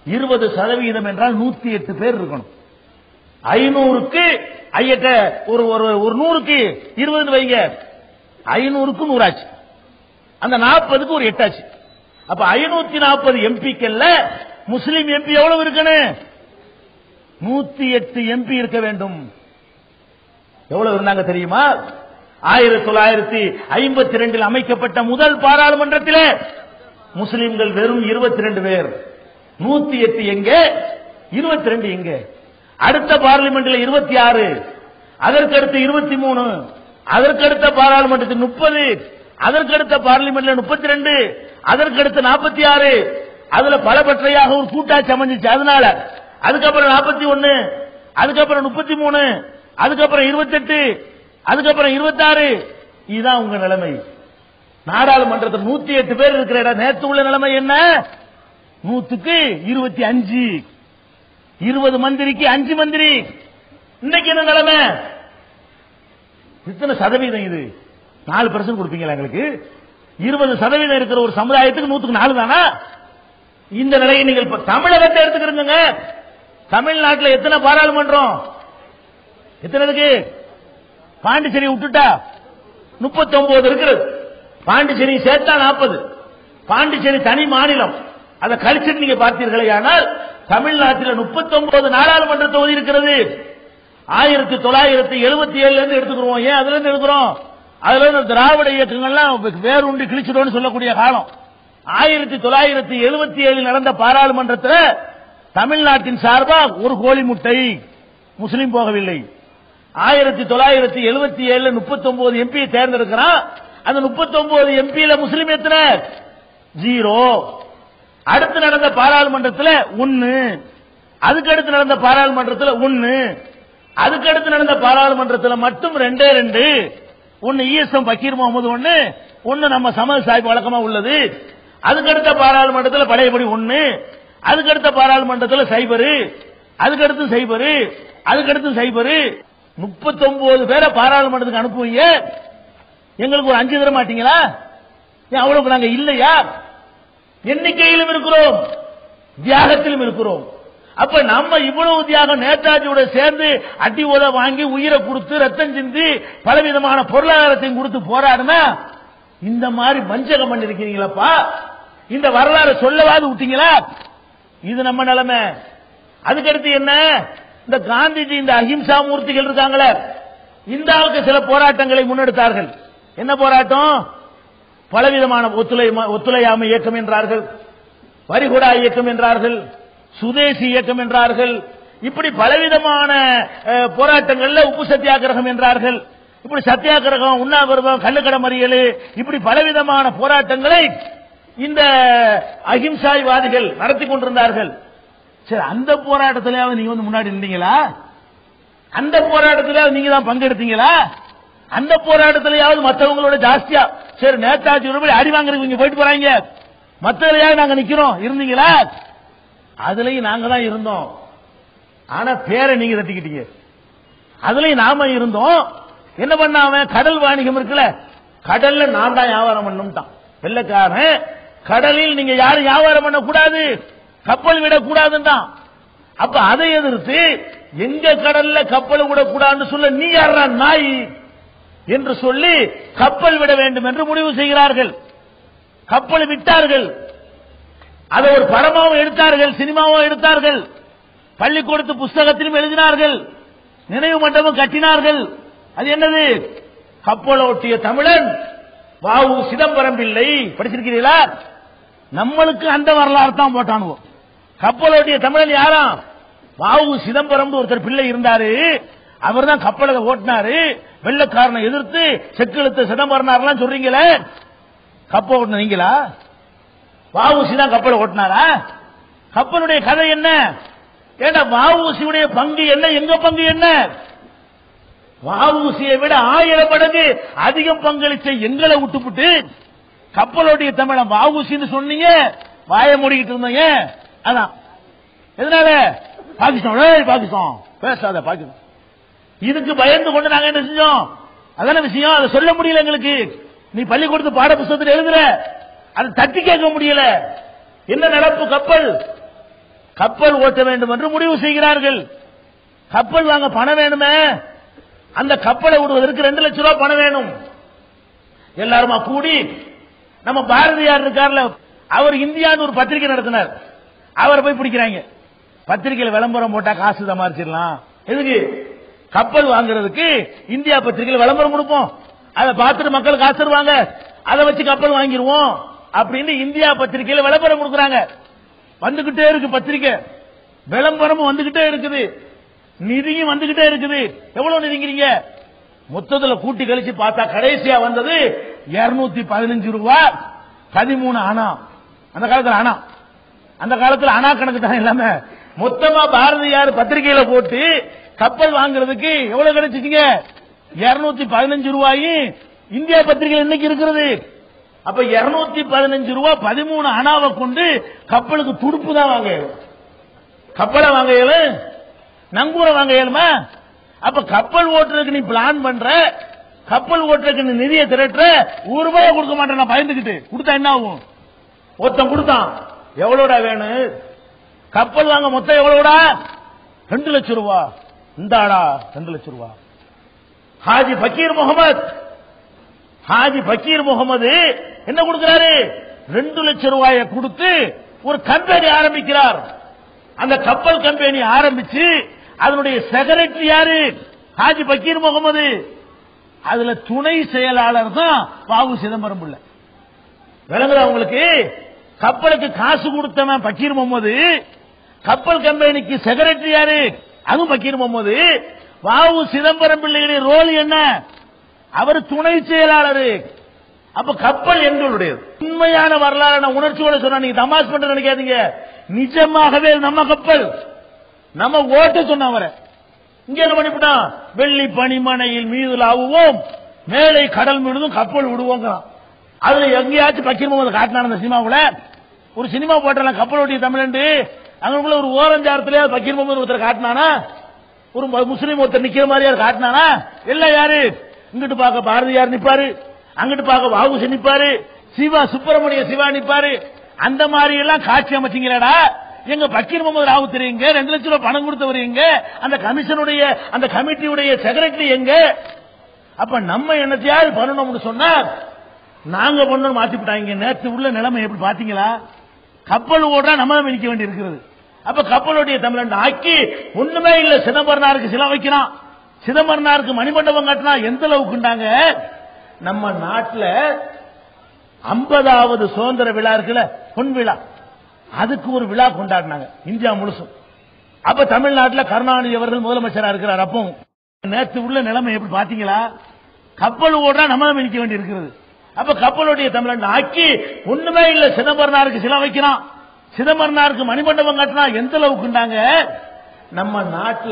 Speaker 1: இருபது சதவீதம் என்றால் நூத்தி எட்டு பேர் இருக்கணும் ஐநூறுக்கு ஐயட்ட ஒரு ஒரு ஒரு நூறுக்கு இருபதுன்னு வைங்க ஐநூறுக்கு நூறாச்சு அந்த நாற்பதுக்கு ஒரு எட்டாச்சு அப்ப ஐநூத்தி நாற்பது எம்பிக்கள்ல முஸ்லிம் எம்பி எவ்வளவு இருக்கணும் நூத்தி எட்டு எம்பி இருக்க வேண்டும் எவ்வளவு இருந்தாங்க தெரியுமா ஆயிரத்தி தொள்ளாயிரத்தி ஐம்பத்தி ரெண்டில் அமைக்கப்பட்ட முதல் பாராளுமன்றத்திலே முஸ்லிம்கள் வெறும் இருபத்தி ரெண்டு பேர் நூத்தி எட்டு எங்க இருபத்தி ரெண்டு எங்க அடுத்த பார்லிமெண்ட்ல இருபத்தி ஆறு அதற்கு அடுத்து இருபத்தி மூணு அதற்கு அடுத்த பாராளுமன்றத்தில் முப்பது அதற்கு அடுத்த பார்லிமெண்ட்ல முப்பத்தி ரெண்டு அதற்கு அடுத்து நாற்பத்தி ஆறு அதுல பலபற்றையாக ஒரு கூட்டாட்சி அமைஞ்சிச்சு அதனால அதுக்கப்புறம் நாற்பத்தி ஒன்னு அதுக்கப்புறம் முப்பத்தி மூணு அதுக்கப்புறம் இருபத்தெட்டு அதுக்கப்புறம் இருபத்தாறு இதுதான் உங்க நிலைமை நாடாளுமன்றத்தில் நூத்தி எட்டு பேர் இருக்கிற இடம் நேற்று உள்ள நிலைமை என்ன நூத்துக்கு இருபத்தி அஞ்சு இருபது மந்திரிக்கு அஞ்சு மந்திரி இன்னைக்கு என்ன நிலைமை இத்தனை சதவீதம் இது நாலு பர்சன்ட் கொடுப்பீங்களா எங்களுக்கு இருபது சதவீதம் இருக்கிற ஒரு சமுதாயத்துக்கு நூத்துக்கு நாலு தானா இந்த நிலையை நீங்கள் இப்ப தமிழகத்தை எடுத்துக்கிறீங்க தமிழ்நாட்டில் எத்தனை பாராளுமன்றம் எத்தனை இருக்கு பாண்டிச்சேரி விட்டுட்டா முப்பத்தி ஒன்பது இருக்கிறது பாண்டிச்சேரி சேர்த்தா நாற்பது பாண்டிச்சேரி தனி மாநிலம் அதை கழிச்சிட்டு நீங்க பார்த்தீர்களே ஆனால் தமிழ்நாட்டில் முப்பத்தி ஒன்பது நாடாளுமன்ற தொகுதி இருக்கிறது ஆயிரத்தி தொள்ளாயிரத்தி எழுபத்தி ஏழுல இருந்து எடுத்துக்கிறோம் ஏன் அதுல இருந்து எடுக்கிறோம் அதுல இருந்து திராவிட இயக்கங்கள்லாம் வேறுண்டி கிழிச்சிடும்னு சொல்லக்கூடிய காலம் ஆயிரத்தி தொள்ளாயிரத்தி எழுபத்தி ஏழில் நடந்த பாராளுமன்றத்தில் தமிழ்நாட்டின் சார்பா ஒரு கோழி முட்டை முஸ்லீம் போகவில்லை ஆயிரத்தி தொள்ளாயிரத்தி எழுபத்தி ஏழுல முப்பத்தி ஒன்பது எம்பி தேர்ந்தெடுக்கிறான் அந்த முப்பத்தி ஒன்பது எம்பியில முஸ்லீம் எத்தனை ஜீரோ அடுத்து நடந்த பாராளுமன்றத்தில் ஒன்னு அதுக்கு அடுத்து நடந்த பாராளுமன்றத்தில் ஒன்னு அதுக்கு அடுத்து நடந்த பாராளுமன்றத்தில் மட்டும் ரெண்டே ரெண்டு ஒன்னு இஎஸ்எம் பக்கீர் முகமது ஒன்னு ஒன்னு நம்ம சமது சாஹிப் வழக்கமா உள்ளது அதுக்கு அடுத்த பாராளுமன்றத்தில் பழையபடி ஒன்னு அதுக்கு அடுத்த பாராளுமன்றத்தில் சைபரு அதுக்கு அடுத்து சைபரு அதுக்கு அடுத்து சைபரு முப்பத்தி ஒன்பது பேரை பாராளுமன்றத்துக்கு அனுப்புவீங்க எங்களுக்கு ஒரு அஞ்சு தர மாட்டீங்களா ஏன் அவ்வளவு நாங்க இல்லையா எண்ணிக்கையிலும் இருக்கிறோம் தியாகத்திலும் இருக்கிறோம் அப்ப நம்ம இவ்வளவு தியாகம் நேதாஜியோட சேர்ந்து அடி உத வாங்கி உயிரை கொடுத்து ரத்தம் சிந்தி பலவிதமான பொருளாதாரத்தையும் கொடுத்து போராடுனா இந்த மாதிரி வஞ்சகம் பண்ணிருக்கிறீங்களப்பா இந்த வரலாறு சொல்லவாது விட்டீங்களா இது நம்ம நிலைமை அதுக்கடுத்து என்ன இந்த காந்திஜி இந்த அஹிம்சா மூர்த்திகள் இருக்காங்களே இந்த ஆளுக்கு சில போராட்டங்களை முன்னெடுத்தார்கள் என்ன போராட்டம் பலவிதமான ஒத்துழை ஒத்துழையாமை இயக்கம் என்றார்கள் வரிகுடா இயக்கம் என்றார்கள் சுதேசி இயக்கம் என்றார்கள் இப்படி பலவிதமான அஹ், போராட்டங்கள்ல உப்பு சத்தியாகிரகம் என்றார்கள் இப்படி சத்தியாகிரகம் உண்ணாவிரதம் கள்ளுக்கடை மறியல் இப்படி பலவிதமான போராட்டங்களை இந்த அகிம்சாய்வாதிகள் நடத்தி கொண்டிருந்தார்கள் சரி அந்த போராட்டத்திலாவது நீங்க வந்து முன்னாடி இருந்தீங்களா அந்த போராட்டத்திலாவது நீங்க தான் பங்கெடுத்தீங்களா அந்த போராட்டத்திலேயாவது மற்றவங்களோட ஜாஸ்தியா சரி நேதாஜி போய் அடி வாங்குறதுக்கு இங்க போயிட்டு போறாங்க மத்ததுலயாவது நாங்க நிக்கிறோம் இருந்தீங்களா அதுலயும் நாங்க தான் இருந்தோம் ஆனா பேரை நீங்க தட்டிக்கிட்டீங்க அதுலயும் நாம இருந்தோம் என்ன பண்ண அவன் கடல் வாணிகம் இருக்குல்ல கடல்ல நான் தான் வியாபாரம் பண்ணுட்டான் வெள்ளக்காரன் கடலில் நீங்க யாரும் வியாபாரம் பண்ண கூடாது கப்பல் விடக்கூடாதுன்றான் அப்ப அதை எதிர்த்து எங்க கடல்ல கப்பல் விடக்கூடாதுன்னு சொல்ல நீ யாரா நாய் என்று சொல்லி கப்பல் விட வேண்டும் என்று முடிவு செய்கிறார்கள் கப்பல் விட்டார்கள் அதை ஒரு படமாவும் எடுத்தார்கள் சினிமாவும் எடுத்தார்கள் பள்ளிக்கூடத்து புஸ்தகத்திலும் எழுதினார்கள் நினைவு மண்டபம் கட்டினார்கள் அது என்னது கப்பலோட்டிய தமிழன் வாவு சிதம்பரம் பிள்ளை படிச்சிருக்கிறீங்களா நம்மளுக்கு அந்த வரலாறு தான் போட்டானுவோ கப்பலோட்டிய தமிழன் யாராம் வாவு சிதம்பரம் ஒருத்தர் பிள்ளை இருந்தாரு அவர் தான் கப்பலை ஓட்டினாரு வெள்ளக்காரனை எதிர்த்து செக்கெழுத்த சிதம்பரனார்லாம் சொல்றீங்களே கப்பல் ஓட்டின நீங்களா வாவுசி தான் கப்பலை ஓட்டினாரா கப்பலுடைய கதை என்ன ஏண்டா வாவுசியுடைய பங்கு என்ன எங்க பங்கு என்ன வாவுசியை விட ஆயிரம் மடங்கு அதிகம் பங்களிச்ச எங்களை விட்டுப்புட்டு கப்பலோடைய தமிழன் வாவுசின்னு சொன்னீங்க வாய மூடிக்கிட்டு இருந்தீங்க அதான் எதனால பாகிஸ்தான் ஏய், பாகிஸ்தான் பேசாத பாகிஸ்தான் இதுக்கு பயந்து கொண்டு நாங்க என்ன செஞ்சோம் அதான விஷயம் அதை சொல்ல முடியல எங்களுக்கு நீ பள்ளிக்கூடத்து பாட புத்தகத்தில் எழுதுற அதை தட்டி கேட்க முடியல என்ன நடப்பு கப்பல் கப்பல் ஓட்ட வேண்டும் என்று முடிவு செய்கிறார்கள் கப்பல் வாங்க பணம் வேணுமே அந்த கப்பலை விடுவதற்கு ரெண்டு லட்சம் ரூபாய் பணம் வேணும் எல்லாருமா கூடி நம்ம பாரதியார் இருக்கார்ல அவர் இந்தியான்னு ஒரு பத்திரிகை நடத்தினார் அவரை போய் பிடிக்கிறாங்க பத்திரிகையில விளம்பரம் போட்டா காசு சமாளிச்சிடலாம் எதுக்கு கப்பல் வாங்குறதுக்கு இந்தியா பத்திரிகையில விளம்பரம் கொடுப்போம் அதை பார்த்துட்டு மக்கள் காசு தருவாங்க அதை வச்சு கப்பல் வாங்கிடுவோம் அப்படின்னு இந்தியா பத்திரிகையில விளம்பரம் கொடுக்குறாங்க வந்துகிட்டே இருக்கு பத்திரிக்கை விளம்பரமும் வந்துகிட்டே இருக்குது நிதியும் வந்துகிட்டே இருக்குது எவ்வளவு நிதிங்கிறீங்க மொத்தத்துல கூட்டி கழிச்சு பார்த்தா கடைசியா வந்தது 215 பதினஞ்சு ரூபா பதிமூணு அணா அந்த காலத்துல அணா அந்த காலத்துல அணா கணக்கு தான் எல்லாமே மொத்தமா பாரதியார் பத்திரிகையில போட்டு கப்பல் வாங்குறதுக்கு எவ்வளவு கிடைச்சிட்டீங்க 215 பதினஞ்சு ரூபாயும் இந்தியா பத்திரிகையில் இன்னைக்கு இருக்கிறது அப்ப 215 பதினஞ்சு ரூபாய் பதிமூணு அணாவை கொண்டு கப்பலுக்கு துடுப்பு தான் வாங்க இயலும். கப்பலை வாங்க இயலும் நங்கூரை வாங்க இயலுமா அப்ப கப்பல் ஓட்டுறதுக்கு நீ பிளான் பண்ற கப்பல் ஓட்டுறதுக்கு நீ நிதியை திரட்டுற ஒரு ரூபாய் கொடுக்க மாட்டேன் நான் பயந்துகிட்டு கொடுத்தா என்ன ஆகும் ஒருத்தன் கொடுத்தான் எவ்வளோடா வேணும் கப்பல் வாங்க மொத்தம் எவ்வளவுடா ரெண்டு லட்சம் ரூபா இந்தாடா ரெண்டு லட்சம் ரூபா ஹாஜி பக்கீர் முகமது ஹாஜி பக்கீர் முகமது என்ன கொடுக்கிறாரு ரெண்டு லட்சம் ரூபாயை கொடுத்து ஒரு கம்பெனி ஆரம்பிக்கிறார் அந்த கப்பல் கம்பெனி ஆரம்பிச்சு அதனுடைய செக்ரட்டரி யாரு ஹாஜி பக்கீர் முகமது அதுல துணை செயலாளர் தான் பாபு சிதம்பரம் பிள்ளை விளங்குதா உங்களுக்கு கப்பலுக்கு காசு கொடுத்தவன் பக்கீர் முகமது கப்பல் கம்பெனிக்கு செக்ரட்டரி யாரு அதுவும் பக்கீர் முகமது வாவு சிதம்பரம் பிள்ளையுடைய ரோல் என்ன அவர் துணை செயலாளர் அப்ப கப்பல் எங்களுடையது உண்மையான வரலாறு நான் உணர்ச்சியோட சொன்னா நீங்க தமாஷ் பண்ற நினைக்காதீங்க நிஜமாகவே நம்ம கப்பல் நம்ம ஓட்ட சொன்ன அவரை இங்க என்ன பண்ணிவிட்டான் வெள்ளி பனிமனையில் மீது லாவுவோம் மேலே கடல் மீதும் கப்பல் விடுவோங்கிறான் அதுல எங்கேயாச்சும் பக்கீர் முகமது காட்டினான அந்த சினிமாவுல ஒரு சினிமா போட்டலாம் கப்பல் ஓட்டிய தமிழண்டு அங்குள்ள ஒரு ஓரஞ்சாரத்திலே பக்கீர் முகமது ஒருத்தர் காட்டினானா ஒரு மு- முஸ்லீம் ஒருத்தர் நிக்கிற மாதிரியா காட்டினானா எல்லாம் யாரு இங்கிட்டு பார்க்க பாரதியார் நிப்பாரு அங்கிட்டு பார்க்க வாவுசி நிப்பாரு சிவா சுப்பிரமணிய சிவா நிப்பாரு அந்த மாதிரி எல்லாம் காட்சி அமைச்சிங்களடா எங்க பக்கீர் முகமது ராவு தெரியுங்க ரெண்டு லட்சம் ரூபாய் பணம் கொடுத்தவர் எங்க அந்த கமிஷனுடைய அந்த கமிட்டியுடைய செக்ரட்டரி எங்க அப்ப நம்ம என்னத்தையாவது பண்ணணும்னு சொன்னா நாங்க பண்ணணும் மாத்திவிட்டாங்க நேற்று உள்ள நிலைமை எப்படி பாத்தீங்களா கப்பல் ஓடுறா நம்ம தான் நிக்க வேண்டி இருக்கிறது அப்ப கப்பலுடைய தமிழன் ஆக்கி ஒண்ணுமே இல்ல சிதம்பரனாருக்கு சில வைக்கிறான் சிதம்பரனாருக்கு மணிமண்டபம் கட்டினா எந்த அளவுக்குண்டாங்க நம்ம நாட்டுல ஐம்பதாவது சுதந்திர விழா இருக்குல்ல பொன் விழா அதுக்கு ஒரு விழா கொண்டாடினாங்க இந்தியா முழுசும் அப்ப தமிழ்நாட்டுல கருணாநிதி அவர்கள் முதலமைச்சரா இருக்கிறார் அப்பவும் நேற்று உள்ள நிலைமை எப்படி பாத்தீங்களா கப்பல் ஓடுறா நம்ம தான் நிக்க வேண்டி இருக்கிறது அப்ப கப்பலுடைய தமிழன் ஆக்கி ஒண்ணுமே இல்ல சிதம்பரனாருக்கு சில வைக்கிறான் சிதம்பரனாருக்கு மணிமண்டபம் கட்டினா எந்த அளவுக்குண்டாங்க நம்ம நாட்டுல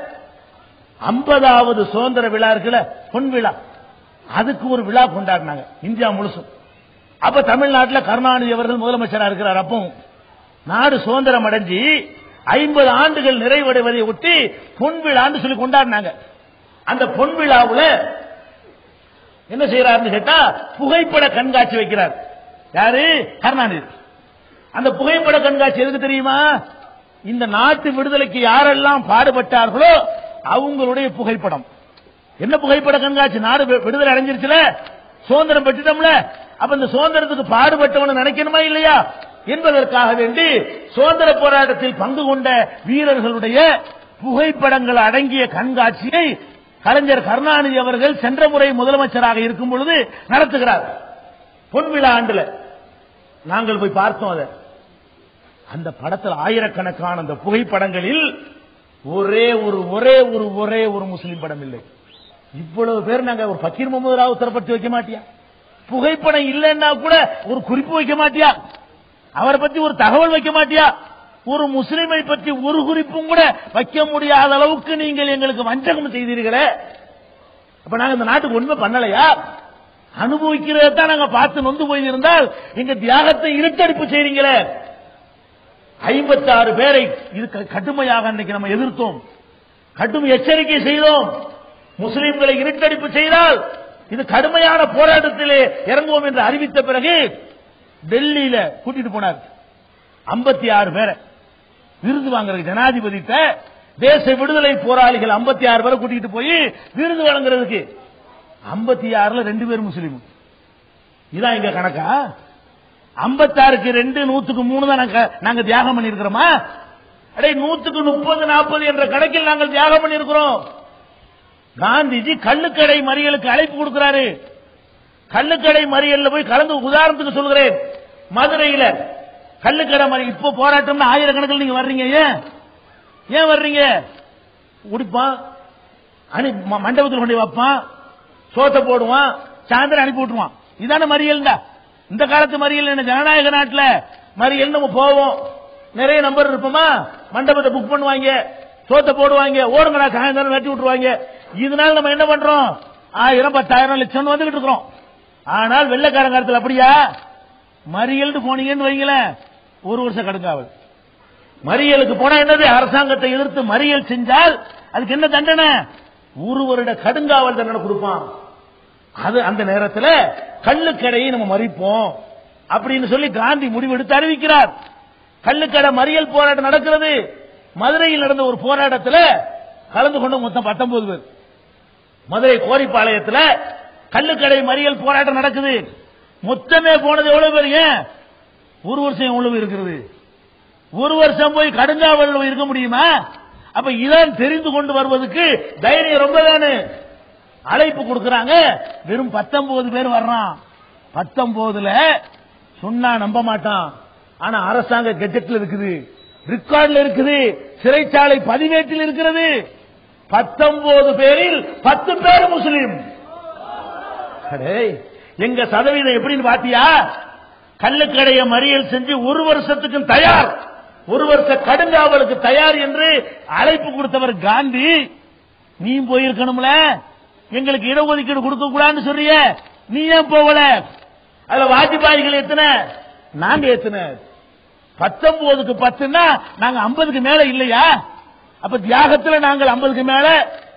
Speaker 1: ஐம்பதாவது சுதந்திர விழா இருக்குல்ல பொன் விழா அதுக்கு ஒரு விழா கொண்டாடினாங்க இந்தியா முழுசும் அப்ப தமிழ்நாட்டுல கருணாநிதி அவர்கள் முதலமைச்சரா இருக்கிறார் அப்பவும் நாடு சுதந்திரம் அடைஞ்சு ஐம்பது ஆண்டுகள் நிறைவடைவதை ஒட்டி பொன் விழான்னு சொல்லி கொண்டாடினாங்க அந்த பொன் விழாவுல என்ன செய்யறாருன்னு கேட்டா புகைப்பட கண்காட்சி வைக்கிறார் யாரு கருணாநிதி அந்த புகைப்பட கண்காட்சி எதுக்கு தெரியுமா இந்த நாட்டு விடுதலைக்கு யாரெல்லாம் பாடுபட்டார்களோ அவங்களுடைய புகைப்படம் என்ன புகைப்பட கண்காட்சி நாடு வி- விடுதலை அடைஞ்சிருச்சுல சுதந்திரம் பெற்றுட்டோம்ல அப்ப இந்த சுதந்திரத்துக்கு பாடுபட்டவன நினைக்கணுமா இல்லையா என்பதற்காக வேண்டி சுதந்திர போராட்டத்தில் பங்கு கொண்ட வீரர்களுடைய புகைப்படங்கள் அடங்கிய கண்காட்சியை கலைஞர் கருணாநிதி அவர்கள் சென்ற முறை முதலமைச்சராக இருக்கும் பொழுது நடத்துகிறார் பொன்விழா ஆண்டுல நாங்கள் போய் பார்த்தோம் அதை அந்த படத்தில் ஆயிரக்கணக்கான அந்த புகைப்படங்களில் ஒரே ஒரு ஒரே ஒரு ஒரே ஒரு முஸ்லிம் படம் இல்லை இவ்வளவு பேர் நாங்க ஒரு பக்கீர் முகமது ராவ் தரப்பட்டு வைக்க மாட்டியா புகைப்படம் இல்லைன்னா கூட ஒரு குறிப்பு வைக்க மாட்டியா அவரை பத்தி ஒரு தகவல் வைக்க மாட்டியா ஒரு முஸ்லிமை பற்றி ஒரு குறிப்பும் கூட வைக்க முடியாத அளவுக்கு நீங்கள் எங்களுக்கு வஞ்சகம் செய்தீர்களே அப்ப நாங்க இந்த நாட்டுக்கு ஒண்ணுமே பண்ணலையா அனுபவிக்கிறத தான் நாங்க பார்த்து நொந்து போயிருந்தால் எங்க தியாகத்தை இருட்டடிப்பு செய்றீங்களே ஐம்பத்தாறு பேரை இது க- கடுமையாக அன்னைக்கு நம்ம எதிர்த்தோம் கடும் எச்சரிக்கை செய்தோம் முஸ்லிம்களை இருட்டடிப்பு செய்தால் இது கடுமையான போராட்டத்திலே இறங்குவோம் என்று அறிவித்த பிறகு டெல்லியில கூட்டிட்டு போனார் 56 ஆறு பேரை விருது வாங்குறதுக்கு ஜனாதிபதிட்ட தேச விடுதலை போராளிகள் 56 ஆறு பேரை கூட்டிட்டு போய் விருது வழங்குறதுக்கு 56 ஆறுல ரெண்டு பேர் முஸ்லீம் இதான் இங்க கணக்கா 56க்கு ரெண்டு நூத்துக்கு மூணு தான் நாங்க- நாங்க தியாகம் பண்ணிருக்கிறோமா அடே நூத்துக்கு முப்பது நாற்பது என்ற கணக்கில் நாங்கள் தியாகம் பண்ணிருக்கிறோம் காந்திஜி கள்ளுக்கடை மறியலுக்கு அழைப்பு கொடுக்கிறாரு கள்ளுக்கடை மறியல்ல போய் கலந்து உதாரணத்துக்கு சொல்கிறேன் மதுரையில கள்ளுக்கடை மறியல் இப்போ போராட்டம்னு ஆயிரக்கணக்கில் நீங்க வர்றீங்க ஏன் ஏன் வர்றீங்க குடிப்பான் அனு ம- மண்டபத்தில் கொண்டு போய் வைப்பான் சோத்தை போடுவான் சாயந்தரம் அனுப்பி விட்டுருவான் இதான மறியல் இந்த காலத்து மறியல் என்ன ஜனநாயக நாட்டுல மறியல் நம்ம போவோம் நிறைய நம்பர் இருப்போமா மண்டபத்தை புக் பண்ணுவாங்க சோத்தை போடுவாங்க ஓடுங்கடா சாயந்தரம் வெட்டி விட்டுருவாங்க இதனால நம்ம என்ன பண்றோம் ஆயிரம் பத்தாயிரம் லட்சம் வந்துகிட்டு இருக்கிறோம் ஆனால் வெள்ளக்காரன் காலத்துல அப்படியா மறியல்னு போனீங்கன்னு வைங்களேன் ஒரு வருஷம் கடுங்காவல் மறியலுக்கு போனா என்னது அரசாங்கத்தை எதிர்த்து மறியல் செஞ்சால் அதுக்கு என்ன தண்டனை ஒரு வருட கடுங்காவல் தண்டனை கொடுப்பான் அது அந்த நேரத்தில் கள்ளுக்கடையை நம்ம மறிப்போம் அப்படின்னு சொல்லி காந்தி முடிவெடுத்து அறிவிக்கிறார் கள்ளுக்கடை மறியல் போராட்டம் நடக்கிறது மதுரையில் நடந்த ஒரு போராட்டத்தில் கலந்து கொண்ட மொத்தம் 19 பேர் மதுரை கோரிப்பாளையத்தில் கள்ளுக்கடை மறியல் போராட்டம் நடக்குது மொத்தமே போனது எவ்வளவு பேர் ஏன் ஒரு வருஷம் எவ்வளவு இருக்கிறது ஒரு வருஷம் போய் கடுங்காவல் இருக்க முடியுமா அப்ப இதான் தெரிந்து கொண்டு வருவதற்கு தைரியம் ரொம்ப தானே அழைப்பு கொடுக்கறாங்க வெறும் 19 பேர் வர்றான் 19ல சொன்னா நம்ப மாட்டான் ஆனா அரசாங்க கெஜெட்ல இருக்குது ரெக்கார்ட்ல இருக்குது சிறைச்சாலை பதிவேட்டில் இருக்கிறது 19 பேரில் 10 பேர் முஸ்லிம் அடே, எங்க சதவீதம் எப்படின்னு பாத்தியா கள்ளுக்கடைய மறியல் செஞ்சு ஒரு வருஷத்துக்கு தயார் ஒரு வருஷ கடுங்காவலுக்கு தயார் என்று அழைப்பு கொடுத்தவர் காந்தி நீ போயிருக்கணும்ல எங்களுக்கு இடஒதுக்கீடு கொடுக்க கூடாதுன்னு சொல்றிய நீ ஏன் போகல அதுல வாஜ்பாய்கள் எத்தனை நாங்க எத்தனை பத்தொன்பதுக்கு பத்துன்னா நாங்க ஐம்பதுக்கு மேல இல்லையா அப்ப தியாகத்துல நாங்கள் ஐம்பதுக்கு மேல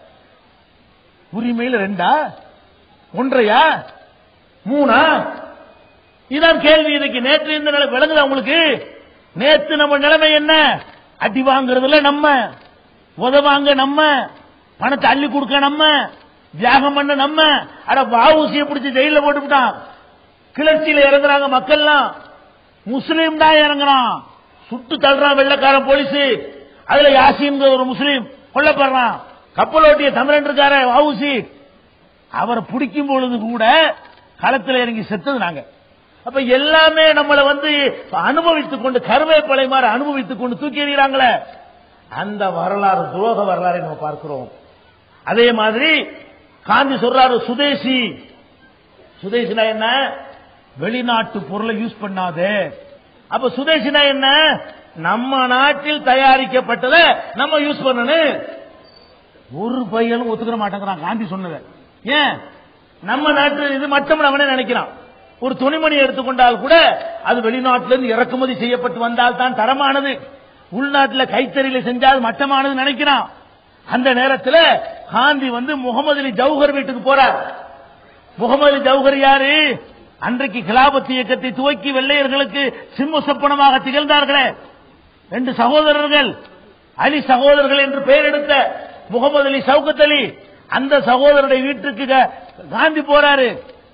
Speaker 1: உரிமையில் ரெண்டா ஒன்றையா மூணா இதான் கேள்வி இதுக்கு நேற்று இந்த நிலை விளங்குதா உங்களுக்கு நேத்து நம்ம நிலைமை என்ன அடி வாங்குறதுல நம்ம உதவாங்க நம்ம பணத்தை அள்ளி கொடுக்க நம்ம தியாகம் பண்ண நம்ம அட வாவூசியை பிடிச்சி ஜெயில போட்டுவிட்டான் கிளர்ச்சியில இறங்குறாங்க மக்கள்லாம் முஸ்லீம் தான் இறங்குறான் சுட்டு தள்ளுறான் வெள்ளக்காரன் போலீஸ் அதுல யாசின் ஒரு முஸ்லீம் கொல்லப்படுறான் கப்பலோட்டிய தமிழன் இருக்காரு வாவூசி அவரை பிடிக்கும் பொழுது கூட களத்தில் இறங்கி செத்தது நாங்க அப்ப எல்லாமே நம்மளை வந்து அனுபவித்துக் கொண்டு கருவேப்பலை மாதிரி அனுபவித்துக் கொண்டு தூக்கி எறிகிறாங்களே அந்த வரலாறு துரோக வரலாறை நம்ம பார்க்கிறோம் அதே மாதிரி காந்தி சொல்றாரு சுதேசி சுதேசினா என்ன வெளிநாட்டு பொருளை யூஸ் பண்ணாதே அப்ப சுதேசினா என்ன நம்ம நாட்டில் தயாரிக்கப்பட்டதை நம்ம யூஸ் பண்ணணும் ஒரு பையனும் ஒத்துக்கிற மாட்டேங்கிறான் காந்தி சொன்னதை ஏன் நம்ம நாட்டு இது மட்டும் அவனே நினைக்கிறான் ஒரு துணிமணி எடுத்துக்கொண்டால் கூட அது வெளிநாட்டிலிருந்து இறக்குமதி செய்யப்பட்டு வந்தால் தான் தரமானது உள்நாட்டில் கைத்தறியில செஞ்சால் மட்டமானது நினைக்கிறான் அந்த நேரத்தில் காந்தி வந்து முகமது அலி ஜவுஹர் வீட்டுக்கு போறார் முகமது அலி ஜவுஹர் யாரு அன்றைக்கு கிலாபத் இயக்கத்தை துவக்கி வெள்ளையர்களுக்கு சிம்ம சொப்பனமாக திகழ்ந்தார்களே ரெண்டு சகோதரர்கள் அலி சகோதரர்கள் என்று பெயர் எடுத்த முகமது அலி சவுகத் அலி அந்த சகோதரருடைய வீட்டுக்கு க- காந்தி போறாரு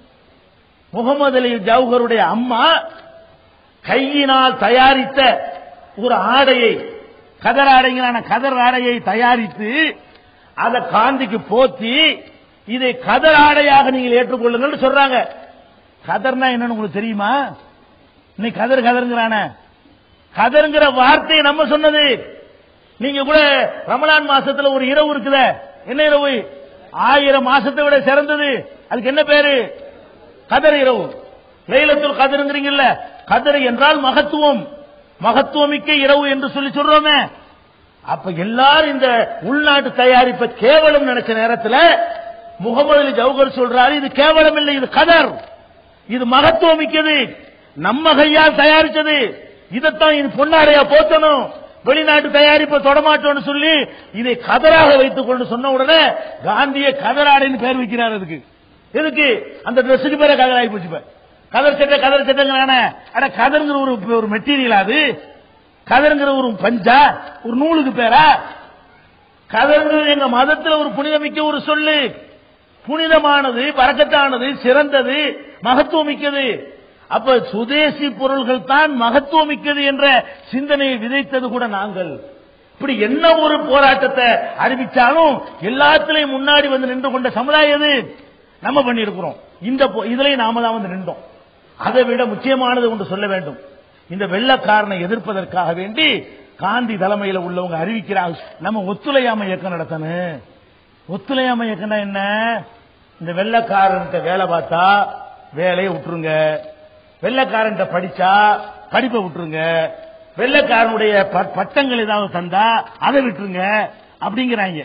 Speaker 1: முகமது அலி ஜவுஹருடைய அம்மா கையினால் தயாரித்த ஒரு ஆடையை கதர் ஆடைங்களான கதர் ஆடையை தயாரித்து அதை காந்திக்கு போத்தி இதை கதர் ஆடையாக நீங்கள் ஏற்றுக்கொள்ளுங்கள் சொல்றாங்க கதர்னா என்னன்னு உங்களுக்கு தெரியுமா இன்னைக்கு கதர் கதருங்கிறான கதருங்கிற வார்த்தையை நம்ம சொன்னது நீங்க கூட ரமலான் மாசத்துல ஒரு இரவு இருக்குத என்ன இரவு ஆயிரம் மாசத்தை விட சிறந்தது அதுக்கு என்ன பேரு கதர் இரவு லைலத்துல் கதருங்கிறீங்கல்ல கதர் என்றால் மகத்துவம் மகத்துவமிக்க இரவு என்று சொல்லி சொல்றோமே அப்ப எல்லாரும் இந்த உள்நாட்டு தயாரிப்பை கேவலம் நினைச்ச நேரத்தில் முகமது அலி ஜவுகர் சொல்றாரு இது கேவலம் இல்லை இது கதர் இது மகத்துவமிக்கது நம்ம கையால் தயாரிச்சது இதைத்தான் இது பொன்னாடையா போத்தணும் வெளிநாட்டு தயாரிப்பை தொடமாட்டோம்னு சொல்லி இதை கதராக வைத்துக் கொண்டு சொன்ன உடனே காந்திய கதராடைன்னு பேர் வைக்கிறார் அதுக்கு எதுக்கு அந்த ட்ரெஸ்ஸுக்கு பேர கதர் ஆகி போச்சு இப்ப. கதர் சட்டை கதர் சட்டைங்கிறானே அட கதருங்கிற ஒரு ஒரு மெட்டீரியல் அது கதருங்கிற ஒரு பஞ்சா ஒரு நூலுக்கு பேரா கதருங்கிறது எங்க மதத்துல ஒரு புனிதமிக்க ஒரு சொல்லு புனிதமானது பறக்கத்தானது சிறந்தது மகத்துவமிக்கது அப்ப சுதேசி பொருள்கள் தான் மகத்துவமிக்கது என்ற சிந்தனையை விதைத்தது கூட நாங்கள் இப்படி என்ன ஒரு போராட்டத்தை அறிவிச்சாலும் எல்லாத்திலையும் முன்னாடி வந்து நின்று கொண்ட சமுதாயம் எது நம்ம பண்ணியிருக்கிறோம் இந்த போ- இதுலயும் நாம தான் வந்து நின்றோம் அதை விட முக்கியமானது ஒன்று சொல்ல வேண்டும் இந்த வெள்ளக்காரனை எதிர்ப்பதற்காக வேண்டி காந்தி தலைமையில உள்ளவங்க அறிவிக்கிறாங்க நம்ம ஒத்துழையாமை இயக்கம் நடத்தணும் ஒத்துழையாமை இயக்கம்னா என்ன இந்த வெள்ளக்காரன்ட்ட வேலை பார்த்தா வேலையை விட்டுருங்க வெள்ளக்காரன்ட்ட படிச்சா படிப்பை விட்டுருங்க வெள்ளக்காரனுடைய ப- பட்டங்கள் ஏதாவது தந்தா அதை விட்டுருங்க அப்படிங்கிறாங்க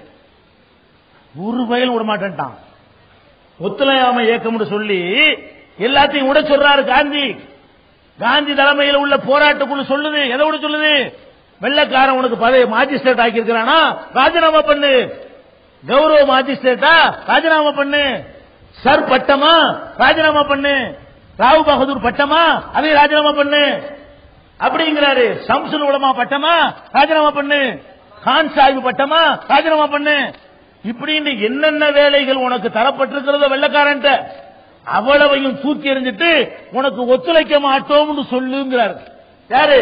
Speaker 1: ஒரு வயல் விட மாட்டேன்ட்டான் ஒத்துழையாமை இயக்கம்னு சொல்லி எல்லாத்தையும் விட சொல்றாரு காந்தி காந்தி தலைமையில் உள்ள போராட்ட குழு சொல்லுது எதை விட சொல்லுது வெள்ளக்காரன் உனக்கு பதவி மாஜிஸ்ட்ரேட் ஆக்கியிருக்கிறானா ராஜினாமா பண்ணு கௌரவ மாஜிஸ்ட்ரேட்டா ராஜினாமா பண்ணு சர் பட்டமா ராஜினாமா பண்ணு ராவ் பகதூர் பட்டமா அதை ராஜினாமா பண்ணு அப்படிங்கிறாரு சம்சுல் உலமா பட்டமா ராஜினாமா பண்ணு கான் சாஹிப் பட்டமா ராஜினாமா பண்ணு இப்படின்னு என்னென்ன வேலைகள் உனக்கு தரப்பட்டிருக்கிறதோ வெள்ளக்காரன்ட்ட அவ்வளவையும் தூக்கி எறிஞ்சிட்டு உனக்கு ஒத்துழைக்க மாட்டோம்னு சொல்லுங்கிறார் யாரு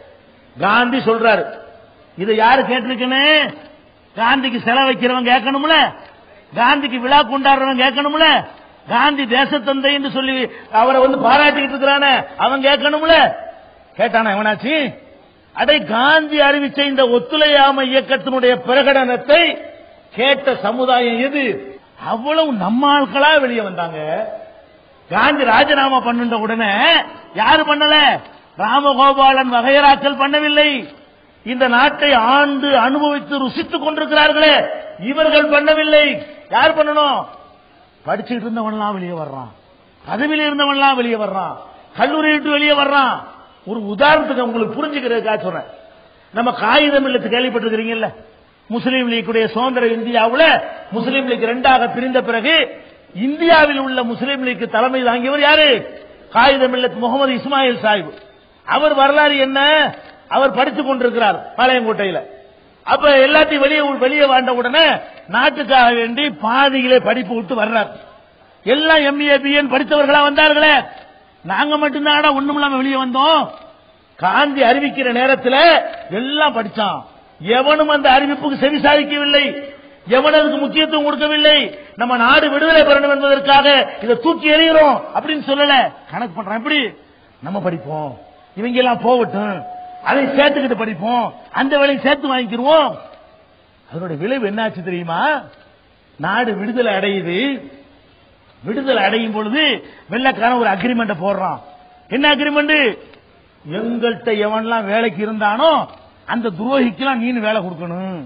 Speaker 1: காந்தி சொல்றாரு இதை யாரு கேட்டிருக்கனே காந்திக்கு செலவு வைக்கிறவன் கேட்கணும்ல காந்திக்கு விழா கொண்டாடுறவன் கேட்கணும்ல காந்தி தேசத்தந்தைன்னு சொல்லி அவரை வந்து பாராட்டிக்கிட்டு இருக்கிறானே அவன் கேட்கணும்ல கேட்டானா எவனாச்சு அடை காந்தி அறிவிச்ச இந்த ஒத்துழையாமை இயக்கத்தினுடைய பிரகடனத்தை கேட்ட சமுதாயம் எது அவ்வளவு நம்ம ஆட்களா வெளியே வந்தாங்க காந்தி ராஜினாமா பண்ணுன்ற உடனே யாரு பண்ணல ராமகோபாலன் வகையராக்கள் பண்ணவில்லை இந்த நாட்டை ஆண்டு அனுபவித்து ருசித்துக் கொண்டிருக்கிறார்களே இவர்கள் பண்ணவில்லை யார் பண்ணணும் படிச்சுட்டு இருந்தவன்லாம் வெளியே வர்றான் பதவியில் இருந்தவன்லாம் வெளியே வர்றான் கல்லூரி விட்டு வெளியே வர்றான் ஒரு உதாரணத்துக்கு உங்களுக்கு புரிஞ்சுக்கிறதுக்காக சொல்றேன் நம்ம காகிதம் இல்லத்து கேள்விப்பட்டிருக்கிறீங்கல்ல முஸ்லீம் லீக்குடைய சுதந்திர இந்தியாவுல முஸ்லீம் லீக் இரண்டாக பிரிந்த பிறகு இந்தியாவில் உள்ள முஸ்லீம் லீக் தலைமை தாங்கியவர் யாரு காகிதம் இல்லத் முகமது இஸ்மாயில் சாஹிப் அவர் வரலாறு என்ன அவர் படித்துக் கொண்டிருக்கிறார் பாளையங்கோட்டையில அப்ப எல்லாத்தையும் வெளியே வெளியே வாழ்ந்த உடனே நாட்டுக்காக வேண்டி பாதியிலே படிப்பு விட்டு வர்றார் எல்லாம் எம்ஏ பிஎன் படித்தவர்களா வந்தார்களே நாங்க மட்டும்தான்டா ஒண்ணுமில்லாம வெளியே வந்தோம் காந்தி அறிவிக்கிற நேரத்தில் எல்லாம் படிச்சான் எவனும் அந்த அறிவிப்புக்கு செவி சாதிக்கவில்லை எவன் அதுக்கு முக்கியத்துவம் கொடுக்கவில்லை நம்ம நாடு விடுதலை பெறணும் என்பதற்காக இதை தூக்கி எறிகிறோம் அப்படின்னு சொல்லல கணக்கு பண்றான் எப்படி நம்ம படிப்போம் இவங்க எல்லாம் போகட்டும் அதை சேர்த்துக்கிட்டு படிப்போம் அந்த வேலையை சேர்த்து வாங்கிக்கிருவோம் அதனுடைய விளைவு என்னாச்சு தெரியுமா நாடு விடுதலை அடையுது விடுதலை அடையும் பொழுது வெள்ளக்காரன் ஒரு அக்ரிமெண்ட் போடுறான் என்ன அக்ரிமெண்ட் எங்கள்கிட்ட எவன்லாம் வேலைக்கு இருந்தானோ அந்த துரோகிக்கெல்லாம் நீ வேலை கொடுக்கணும்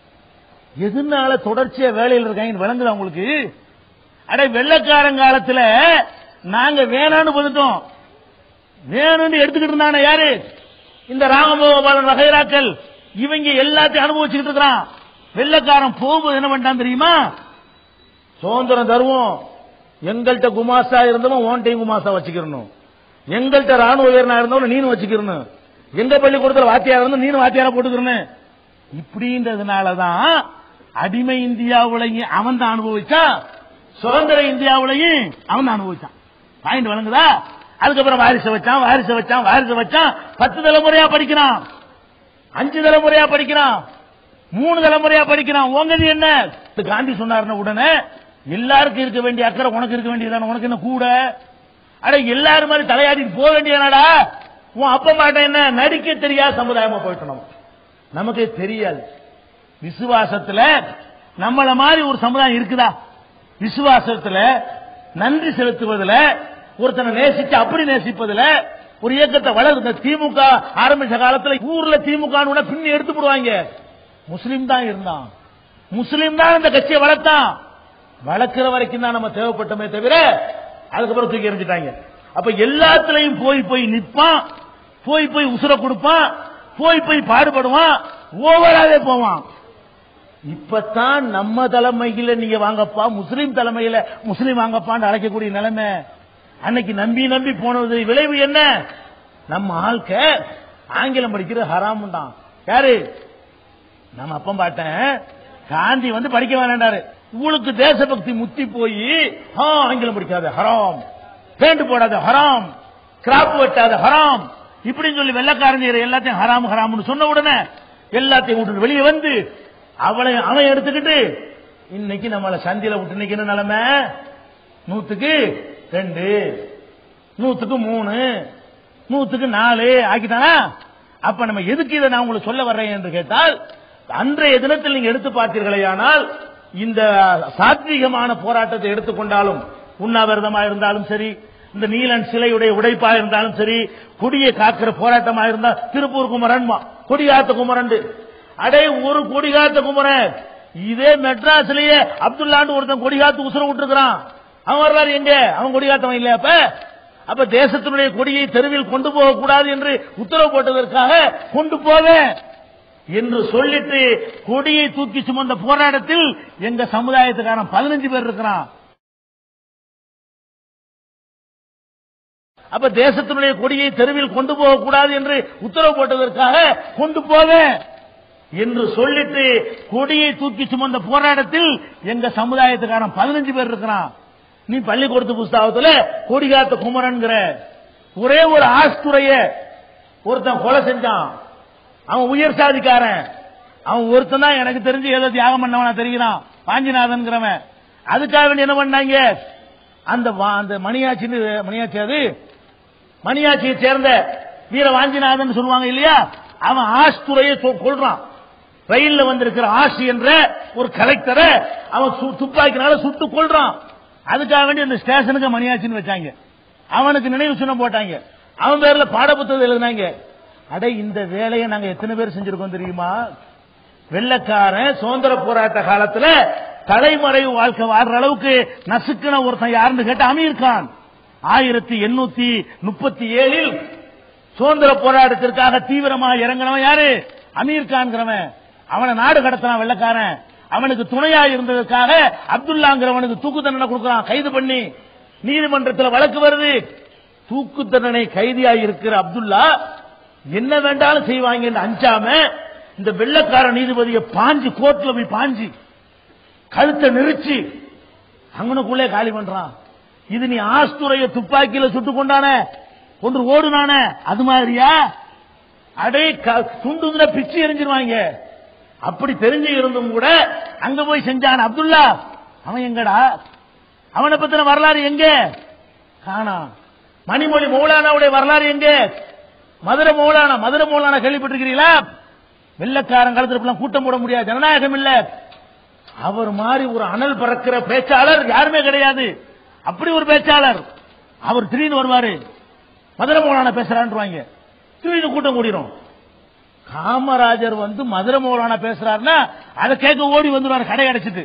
Speaker 1: எதனால தொடர்ச்சியா வேலையில் இருக்காங்கன்னு விளங்குதா உங்களுக்கு அட வெள்ளக்காரன் காலத்துல நாங்க வேணான்னு வந்துட்டோம் வேணும்னு எடுத்துக்கிட்டு இருந்தானே யாரு இந்த ராமகோபாலன் வகைராக்கள் இவங்க எல்லாத்தையும் அனுபவிச்சுக்கிட்டு இருக்கிறான் வெள்ளக்காரன் போகும்போது என்ன பண்ணிட்டான் தெரியுமா சுதந்திரம் தருவோம் எங்கள்கிட்ட குமாசா இருந்தவன் ஓன்டையும் குமாசா வச்சுக்கிறணும் எங்கள்கிட்ட ராணுவ வீரனா இருந்தவன் நீனும் வச்சுக்கிறணும் எங்க பள்ளிக்கூடத்தில் வாத்தியார் இருந்தோம் நீனும் வாத்தியாரா போட்டுக்கிறணும் இப்படின்றதுனாலதான் அடிமை இந்தியாவுலையும் அவன் தான் அனுபவிச்சான் சுதந்திர இந்தியாவுலையும் அவன் தான் அனுபவிச்சான் பாயிண்ட் வழங்குதா அதுக்கப்புறம் வாரிசை வச்சான் வாரிசை வச்சான் வாரிசை வச்சான் பத்து தலைமுறையா படிக்கிறான் அஞ்சு தலைமுறையா படிக்கிறான் மூணு தலைமுறையா படிக்கிறான் உங்கது என்ன இது காந்தி சொன்னார்னு உடனே எல்லாருக்கும் இருக்க வேண்டிய அக்கறை உனக்கு இருக்க வேண்டியதானே உனக்கு என்ன கூட அட எல்லாரும் மாதிரி தலையாடிட்டு போக வேண்டியதானடா உன் அப்பா மாட்ட என்ன நடிக்க தெரியாத சமுதாயமா போயிட்டோம் நம்ம. நமக்கே தெரியாது விசுவாசத்துல நம்மள மாதிரி ஒரு சமுதாயம் இருக்குதா விசுவாசத்துல நன்றி செலுத்துவதில் ஒருத்தனை நேசிச்சு அப்படி நேசிப்பதுல ஒரு இயக்கத்தை வளர்ந்த திமுக ஆரம்பிச்ச காலத்துல ஊர்ல திமுக பின்னி எடுத்து போடுவாங்க முஸ்லீம் தான் இருந்தான் முஸ்லீம் தான் இந்த கட்சியை வளர்த்தான் வளர்க்கிற வரைக்கும் தான் நம்ம தேவைப்பட்டோமே தவிர அதுக்கப்புறம் தூக்கி எறிஞ்சிட்டாங்க அப்ப எல்லாத்துலயும் போய் போய் நிப்பான் போய் போய் உசுர கொடுப்பான் போய் போய் பாடுபடுவான் ஓவராவே போவான் இப்பதான் நம்ம தலைமையில நீங்க வாங்கப்பா முஸ்லீம் தலைமையில முஸ்லீம் வாங்கப்பான்னு அழைக்கக்கூடிய நிலைமை அன்னைக்கு நம்பி நம்பி போனது விளைவு என்ன நம்ம ஆள்க ஆங்கிலம் படிக்கிறது ஹராம் தான் யாரு நம்ம அப்பம் பார்த்தேன் காந்தி வந்து படிக்க வேண்டாரு உங்களுக்கு தேசபக்தி முத்தி போய் ஆ, ஆங்கிலம் படிக்காத ஹராம் பேண்ட் போடாத ஹராம் கிராப் வெட்டாத ஹராம் இப்படின்னு சொல்லி வெள்ளக்காரன் செய்யற எல்லாத்தையும் ஹராம் ஹராம்னு சொன்ன உடனே எல்லாத்தையும் விட்டு வெளியே வந்து அவளை அவன் எடுத்துக்கிட்டு இன்னைக்கு நம்மள சந்தில விட்டு இன்னைக்கு என்ன நிலைமை நூத்துக்கு ரெண்டு நூத்துக்கு மூணு நூத்துக்கு நாலு ஆக்கிட்டானா அப்ப நம்ம எதுக்கு இதை நான் உங்களுக்கு சொல்ல வர்றேன் என்று கேட்டால் அன்றைய தினத்தில் நீங்க எடுத்து பார்த்தீர்களேயானால் இந்த சாத்வீகமான போராட்டத்தை எடுத்துக்கொண்டாலும் உண்ணாவிரதமா இருந்தாலும் சரி இந்த நீலன் சிலையுடைய உடைப்பா இருந்தாலும் சரி கொடியை காக்கிற போராட்டமா இருந்தா திருப்பூர் குமரன் கொடிகாத்த குமரன் அடே ஒரு கொடிகாத்த குமரன் இதே மெட்ராஸ்லயே அப்துல்லாண்டு ஒருத்தன் கொடிகாத்து உசுர விட்டுருக்கான் அவன் வரலாறு எங்க அவன் கொடிகாத்தவன் இல்லையா அப்ப அப்ப தேசத்தினுடைய கொடியை தெருவில் கொண்டு போக கூடாது என்று உத்தரவு போட்டதற்காக கொண்டு போவேன் என்று சொல்லிட்டு கொடியை தூக்கி சுமந்த போராட்டத்தில் எங்க சமுதாயத்துக்காரன் பதினஞ்சு பேர் இருக்கிறான் அப்ப தேசத்தினுடைய கொடியை தெருவில் கொண்டு போக கூடாது என்று உத்தரவு போட்டதற்காக கொண்டு போவேன் என்று சொல்லிட்டு கொடியை தூக்கி சுமந்த போராட்டத்தில் எங்க சமுதாயத்துக்காரன் பதினஞ்சு பேர் இருக்கிறான் நீ பள்ளிக்கூடத்து புஸ்தகத்துல கொடிகாத்த குமரன்கிற ஒரே ஒரு ஆஸ்துறைய ஒருத்தன் கொலை செஞ்சான் அவன் உயர் சாதிக்காரன் அவன் ஒருத்தன் தான் எனக்கு தெரிஞ்சு ஏதோ தியாகம் பண்ணவனா தெரிகிறான் பாஞ்சிநாதன்கிறவன் அதுக்காக வேண்டி என்ன பண்ணாங்க அந்த வா- அந்த மணியாச்சின்னு மணியாச்சி அது மணியாச்சியை சேர்ந்த வீர வாஞ்சிநாதன் சொல்லுவாங்க இல்லையா அவன் ஆஸ்துறையை சொ- கொல்றான் ரயில்ல வந்திருக்கிற ஆசி என்ற ஒரு கலெக்டரை அவன் சு- துப்பாக்கினால சுட்டு கொல்றான் அதுக்காக வேண்டி அந்த ஸ்டேஷனுக்கு மணியாச்சின்னு வச்சாங்க அவனுக்கு நினைவு சின்னம் போட்டாங்க அவன் பேர்ல பாடப்புத்தகம் எழுதினாங்க அட இந்த வேலையை நாங்க எத்தனை பேர் செஞ்சிருக்கோம் தெரியுமா வெள்ளக்காரன் சுதந்திர போராட்ட காலத்துல தலைமறைவு வாழ்க்கை வாழ்ற அளவுக்கு நசுக்கின ஒருத்தன் யாருன்னு கேட்ட அமீர் கான் ஆயிரத்தி எண்ணூத்தி முப்பத்தி ஏழில் சுதந்திர போராட்டத்திற்காக தீவிரமா இறங்கினவன் யாரு அமீர் கான்கிறவன் அவனை நாடு கடத்தினான் வெள்ளக்காரன் அவனுக்கு துணையா இருந்ததற்காக அப்துல்லாங்கிறவனுக்கு தூக்கு தண்டனை கொடுக்கறான் கைது பண்ணி நீதிமன்றத்தில் வழக்கு வருது தூக்கு தண்டனை கைதியா இருக்கிற அப்துல்லா என்ன வேண்டாலும் செய்வாங்க அஞ்சாம இந்த வெள்ளக்கார நீதிபதியை பாஞ்சு கோர்ட்ல போய் பாஞ்சு கழுத்தை நெரிச்சு அங்கனுக்குள்ளே காலி பண்றான் இது நீ ஆஸ்துறைய துப்பாக்கியில சுட்டு கொண்டானே கொண்டு ஓடுனானே அது மாதிரியா அடே க- துண்டுதுல பிச்சு எரிஞ்சிருவாங்க அப்படி தெரிஞ்சு இருந்தும் கூட அங்க போய் செஞ்சான் அப்துல்லா அவன் எங்கடா அவனை பத்தின வரலாறு எங்க காணா மணிமொழி மௌலானாவுடைய வரலாறு எங்க மதுரை மௌலானா மதுரை மௌலானா கேள்விப்பட்டிருக்கிறீங்களா வெள்ளக்காரன் காலத்துல இப்படிலாம் கூட்டம் போட முடியாது ஜனநாயகம் இல்ல அவர் மாதிரி ஒரு அனல் பறக்கிற பேச்சாளர் யாருமே கிடையாது அப்படி ஒரு பேச்சாளர் அவர் திடீர்னு வருவாரு மதுரை மௌலானா பேசுறான்றாங்க திடீர்னு கூட்டம் கூடிரும் காமராஜர் வந்து மதுரை மௌலானா பேசுறாருன்னா அதை கேட்க ஓடி வந்துருவாரு கடை அடைச்சிட்டு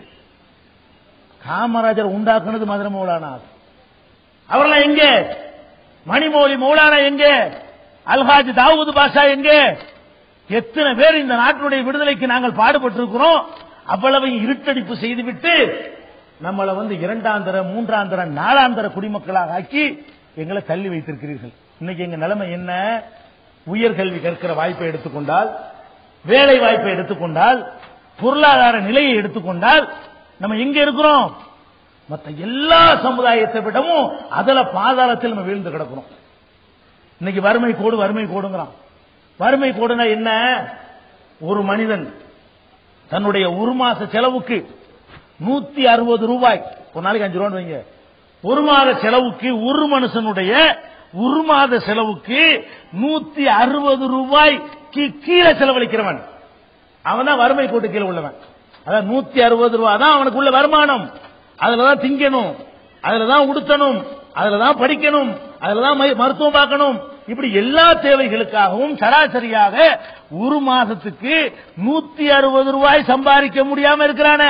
Speaker 1: காமராஜர் உண்டாக்குனது மதுரை மௌலானா அவரெல்லாம் எங்க மணிமௌலி மௌலானா எங்க அல்ஹாஜ் தாவூது பாஷா எங்க எத்தனை பேர் இந்த நாட்டினுடைய விடுதலைக்கு நாங்கள் பாடுபட்டிருக்கிறோம் அவ்வளவு இருட்டடிப்பு செய்துவிட்டு நம்மளை வந்து இரண்டாம் தர மூன்றாம் தர நாலாம் தர குடிமக்களாக ஆக்கி எங்களை தள்ளி வைத்திருக்கிறீர்கள் இன்னைக்கு எங்க நிலைமை என்ன உயர்கல்வி கற்கிற வாய்ப்பை எடுத்துக்கொண்டால் வேலை வாய்ப்பை எடுத்துக்கொண்டால் பொருளாதார நிலையை எடுத்துக்கொண்டால் நம்ம எங்க இருக்கிறோம் மற்ற எல்லா சமுதாயத்தை விடவும் அதுல பாதாளத்தில் நம்ம வீழ்ந்து கிடக்கிறோம் இன்னைக்கு வறுமை கோடு வறுமை கோடுங்கிறான் வறுமை கோடுனா என்ன ஒரு மனிதன் தன்னுடைய ஒரு மாச செலவுக்கு நூத்தி அறுபது ரூபாய் ஒரு நாளைக்கு அஞ்சு ரூபான்னு வைங்க ஒரு மாத செலவுக்கு ஒரு மனுஷனுடைய ஒரு மாத செலவுக்கு நூத்தி அறுபது ரூபாய்க்கு கீழே செலவழிக்கிறவன் அவன் தான் வறுமை கோட்டு கீழே உள்ளவன் அதான் நூத்தி அறுபது ரூபாய் தான் அவனுக்கு உள்ள வருமானம் அதுலதான் திங்கணும் அதுலதான் உடுத்தணும் அதுலதான் படிக்கணும் அதுலதான் மை- மருத்துவம் பார்க்கணும் இப்படி எல்லா தேவைகளுக்காகவும் சராசரியாக ஒரு மாசத்துக்கு நூத்தி அறுபது ரூபாய் சம்பாதிக்க முடியாம இருக்கிறானே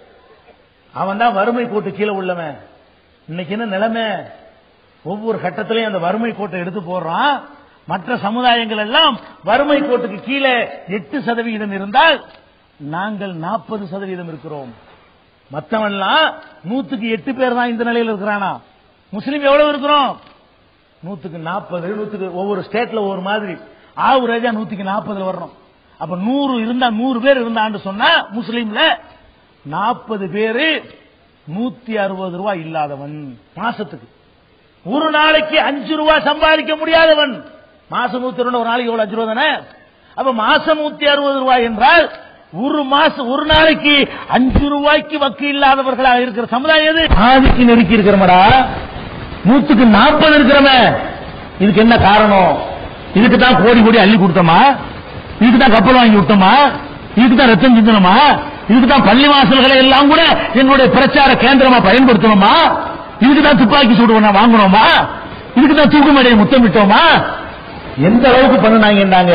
Speaker 1: அவன் தான் வறுமை கோட்டு கீழே உள்ளவன் இன்னைக்கு என்ன நிலைமை ஒவ்வொரு கட்டத்திலையும் அந்த வறுமை கோட்டை எடுத்து போடுறான் மற்ற சமுதாயங்கள் எல்லாம் வறுமை கோட்டுக்கு கீழே எட்டு சதவிகிதம் இருந்தால் நாங்கள் நாற்பது சதவீதம் இருக்கிறோம் மத்தவன்லாம் நூத்துக்கு எட்டு பேர் தான் இந்த நிலையில் இருக்கிறானா முஸ்லீம் எவ்வளவு இருக்கிறோம் நூத்துக்கு நாற்பது நூத்துக்கு ஒவ்வொரு ஸ்டேட்ல ஒவ்வொரு மாதிரி ஆவரேஜா நூத்திக்கு நாற்பதுல வரணும் அப்ப நூறு இருந்தா நூறு பேர் இருந்தான்னு சொன்னா முஸ்லீம்ல நாற்பது பேரு நூத்தி அறுபது ரூபாய் இல்லாதவன் மாசத்துக்கு ஒரு நாளைக்கு அஞ்சு ரூபாய் சம்பாதிக்க முடியாதவன் மாசம் நூத்தி ரெண்டு ஒரு நாளைக்கு எவ்வளவு அஞ்சு ரூபா தானே அப்ப மாசம் நூத்தி அறுபது ரூபாய் என்றால் ஒரு மாசம் ஒரு நாளைக்கு அஞ்சு ரூபாய்க்கு வக்கு இல்லாதவர்களாக இருக்கிற சமுதாயம் எது பாதிக்கு நெருக்கி இருக்கிறமடா நூத்துக்கு நாற்பது இருக்கிறவ இதுக்கு என்ன காரணம் இதுக்கு தான் கோடி கோடி அள்ளி கொடுத்தோமா இதுக்கு தான் கப்பல் வாங்கி விட்டோமா இதுக்கு தான் ரத்தம் சிந்தனமா இதுக்கு தான் பள்ளி வாசல்களை எல்லாம் கூட எங்களுடைய பிரச்சார கேந்திரமா பயன்படுத்தணுமா இதுக்கு தான் துப்பாக்கி சூடு வாங்கணுமா இதுக்கு தான் தூக்கு மேடையை முத்தமிட்டோமா எந்த அளவுக்கு பண்ணுனாங்க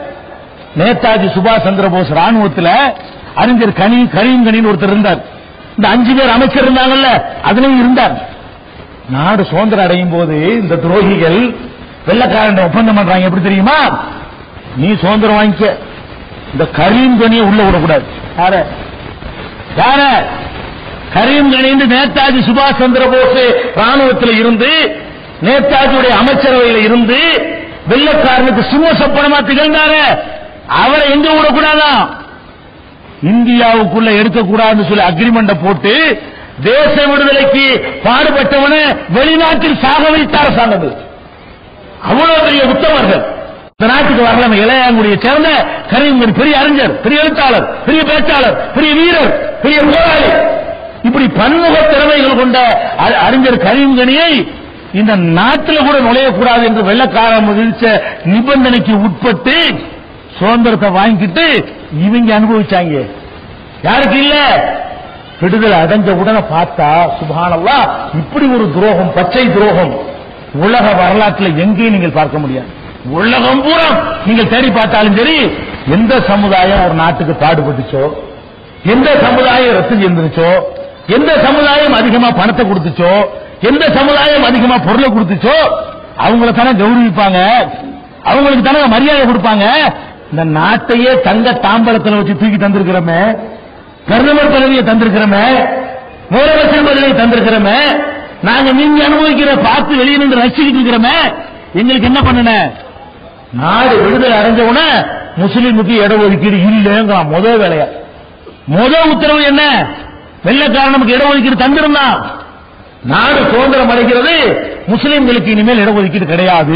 Speaker 1: நேதாஜி சுபாஷ் சந்திர போஸ் ராணுவத்துல அறிஞர் கனி கரீம் கனின்னு ஒருத்தர் இருந்தார் இந்த அஞ்சு பேர் அமைச்சர் இருந்தாங்கல்ல அதுலயும் இருந்தார் நாடு சுதந்திரம் அடையும் போது இந்த துரோகிகள் வெள்ளக்காரன் ஒப்பந்தம் பண்றாங்க எப்படி தெரியுமா நீ சுதந்திரம் வாங்கிக்க இந்த கரீம் கனியை உள்ள விடக்கூடாது யார யார கரீம் கனின்னு நேதாஜி சுபாஷ் சந்திர போஸ் ராணுவத்தில் இருந்து நேதாஜியுடைய அமைச்சரவையில் இருந்து வெள்ளக்காரனுக்கு சிம்ம சொப்பனமா திகழ்ந்தாரு அவரை எங்க விடக்கூடாதான் இந்தியாவுக்குள்ள எடுக்கக்கூடாதுன்னு சொல்லி அக்ரிமெண்ட போட்டு தேச விடுதலைக்கு பாடுபட்டவன வெளிநாட்டில் சாக வைத்த அரசாங்கம் இது. அவ்வளவு பெரிய உத்தமர்கள் இந்த நாட்டுக்கு வரலாம் இளையாங்குடியை சேர்ந்த கரீம்கன் பெரிய அறிஞர் பெரிய எழுத்தாளர் பெரிய பேச்சாளர் பெரிய வீரர் பெரிய போராளி இப்படி பன்முக திறமைகள் கொண்ட அ- அறிஞர் கரீம்கனியை இந்த நாட்டில் கூட நுழையக்கூடாது என்று வெள்ளக்காரன் விதிச்ச நிபந்தனைக்கு உட்பட்டு சுதந்திரத்தை வாங்கிட்டு இவங்க அனுபவிச்சாங்க யாருக்கு இல்ல விடுதலை அடைஞ்ச உடனே பார்த்தா சுபானல்லா இப்படி ஒரு துரோகம் பச்சை துரோகம் உலக வரலாற்றில் எங்கேயும் நீங்கள் பார்க்க முடியாது உலகம் பூரா நீங்கள் தேடி பார்த்தாலும் சரி எந்த சமுதாயம் ஒரு நாட்டுக்கு பாடுபட்டுச்சோ எந்த சமுதாயம் ரத்து செஞ்சிருச்சோ எந்த சமுதாயம் அதிகமா பணத்தை கொடுத்துச்சோ எந்த சமுதாயம் அதிகமா பொருளை கொடுத்துச்சோ அவங்கள தானே கௌரவிப்பாங்க அவங்களுக்கு தானே மரியாதை கொடுப்பாங்க இந்த நாட்டையே தங்க தாம்பலத்துல வச்சு தூக்கி தந்திருக்கிறோமே பிரதமர் பதவியை தந்திருக்கிறோமே முதலமைச்சர் பதவியை தந்திருக்கிறோமே நாங்க நீங்க அனுபவிக்கிற பார்த்து வெளியே நின்று ரசிக்கிட்டு இருக்கிறோமே எங்களுக்கு என்ன பண்ணன நாடு விடுதலை அடைஞ்ச உடனே முஸ்லீமுக்கு இட ஒதுக்கீடு இல்லைங்கிறான் முதல் வேலையா முதல் உத்தரவு என்ன வெள்ளக்காரன் நமக்கு இடஒதுக்கீடு தந்திருந்தான் நாடு சுதந்திரம் அடைகிறது முஸ்லீம்களுக்கு இனிமேல் இடஒதுக்கீடு கிடையாது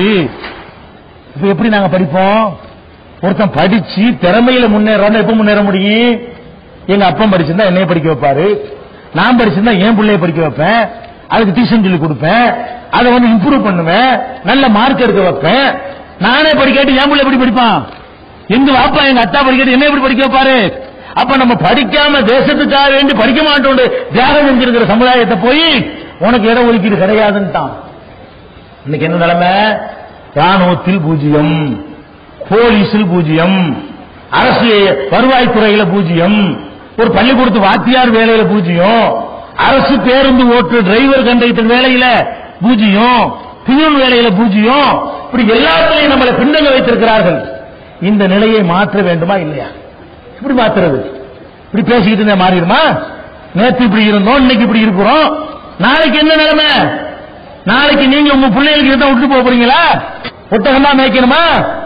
Speaker 1: இப்ப எப்படி நாங்க படிப்போம் ஒருத்தன் படிச்சு திறமையில முன்னேறான்னு எப்ப முன்னேற முடியும் எங்க அப்பன் படிச்சிருந்தா என்னைய படிக்க வைப்பாரு நான் படிச்சிருந்தா என் பிள்ளைய படிக்க வைப்பேன் அதுக்கு டியூஷன் சொல்லி கொடுப்பேன் அதை வந்து இம்ப்ரூவ் பண்ணுவேன் நல்ல மார்க் எடுக்க வைப்பேன் நானே படிக்காட்டி என் பிள்ளை எப்படி படிப்பான் எங்க வாப்பா எங்க அத்தா படிக்காட்டி என்ன எப்படி படிக்க வைப்பாரு அப்ப நம்ம படிக்காம தேசத்துக்காக வேண்டி படிக்க மாட்டோம் தியாகம் செஞ்சிருக்கிற சமுதாயத்தை போய் உனக்கு இட ஒதுக்கீடு கிடையாதுன்ட்டான் இன்னைக்கு என்ன நிலைமை ராணுவத்தில் பூஜ்ஜியம் போலீஸில் பூஜ்ஜியம் அரசு வருவாய்த்துறையில பூஜ்ஜியம் ஒரு பள்ளிக்கூடத்து வாத்தியார் வேலையில பூஜ்ஜியம் அரசு பேருந்து ஓட்டு டிரைவர் கண்டக்டர் வேலையில பூஜ்ஜியம் பியூன் வேலையில பூஜ்ஜியம் இப்படி எல்லாத்துலயும் நம்மளை பின்னங்க வைத்திருக்கிறார்கள் இந்த நிலையை மாற்ற வேண்டுமா இல்லையா இப்படி மாத்துறது இப்படி பேசிக்கிட்டு இருந்தா மாறிடுமா நேத்து இப்படி இருந்தோம் இன்னைக்கு இப்படி இருக்கிறோம் நாளைக்கு என்ன நிலைமை நாளைக்கு நீங்க உங்க பிள்ளைகளுக்கு இதை விட்டு போக போறீங்களா ஒட்டகம் தான் மேய்க்கணுமா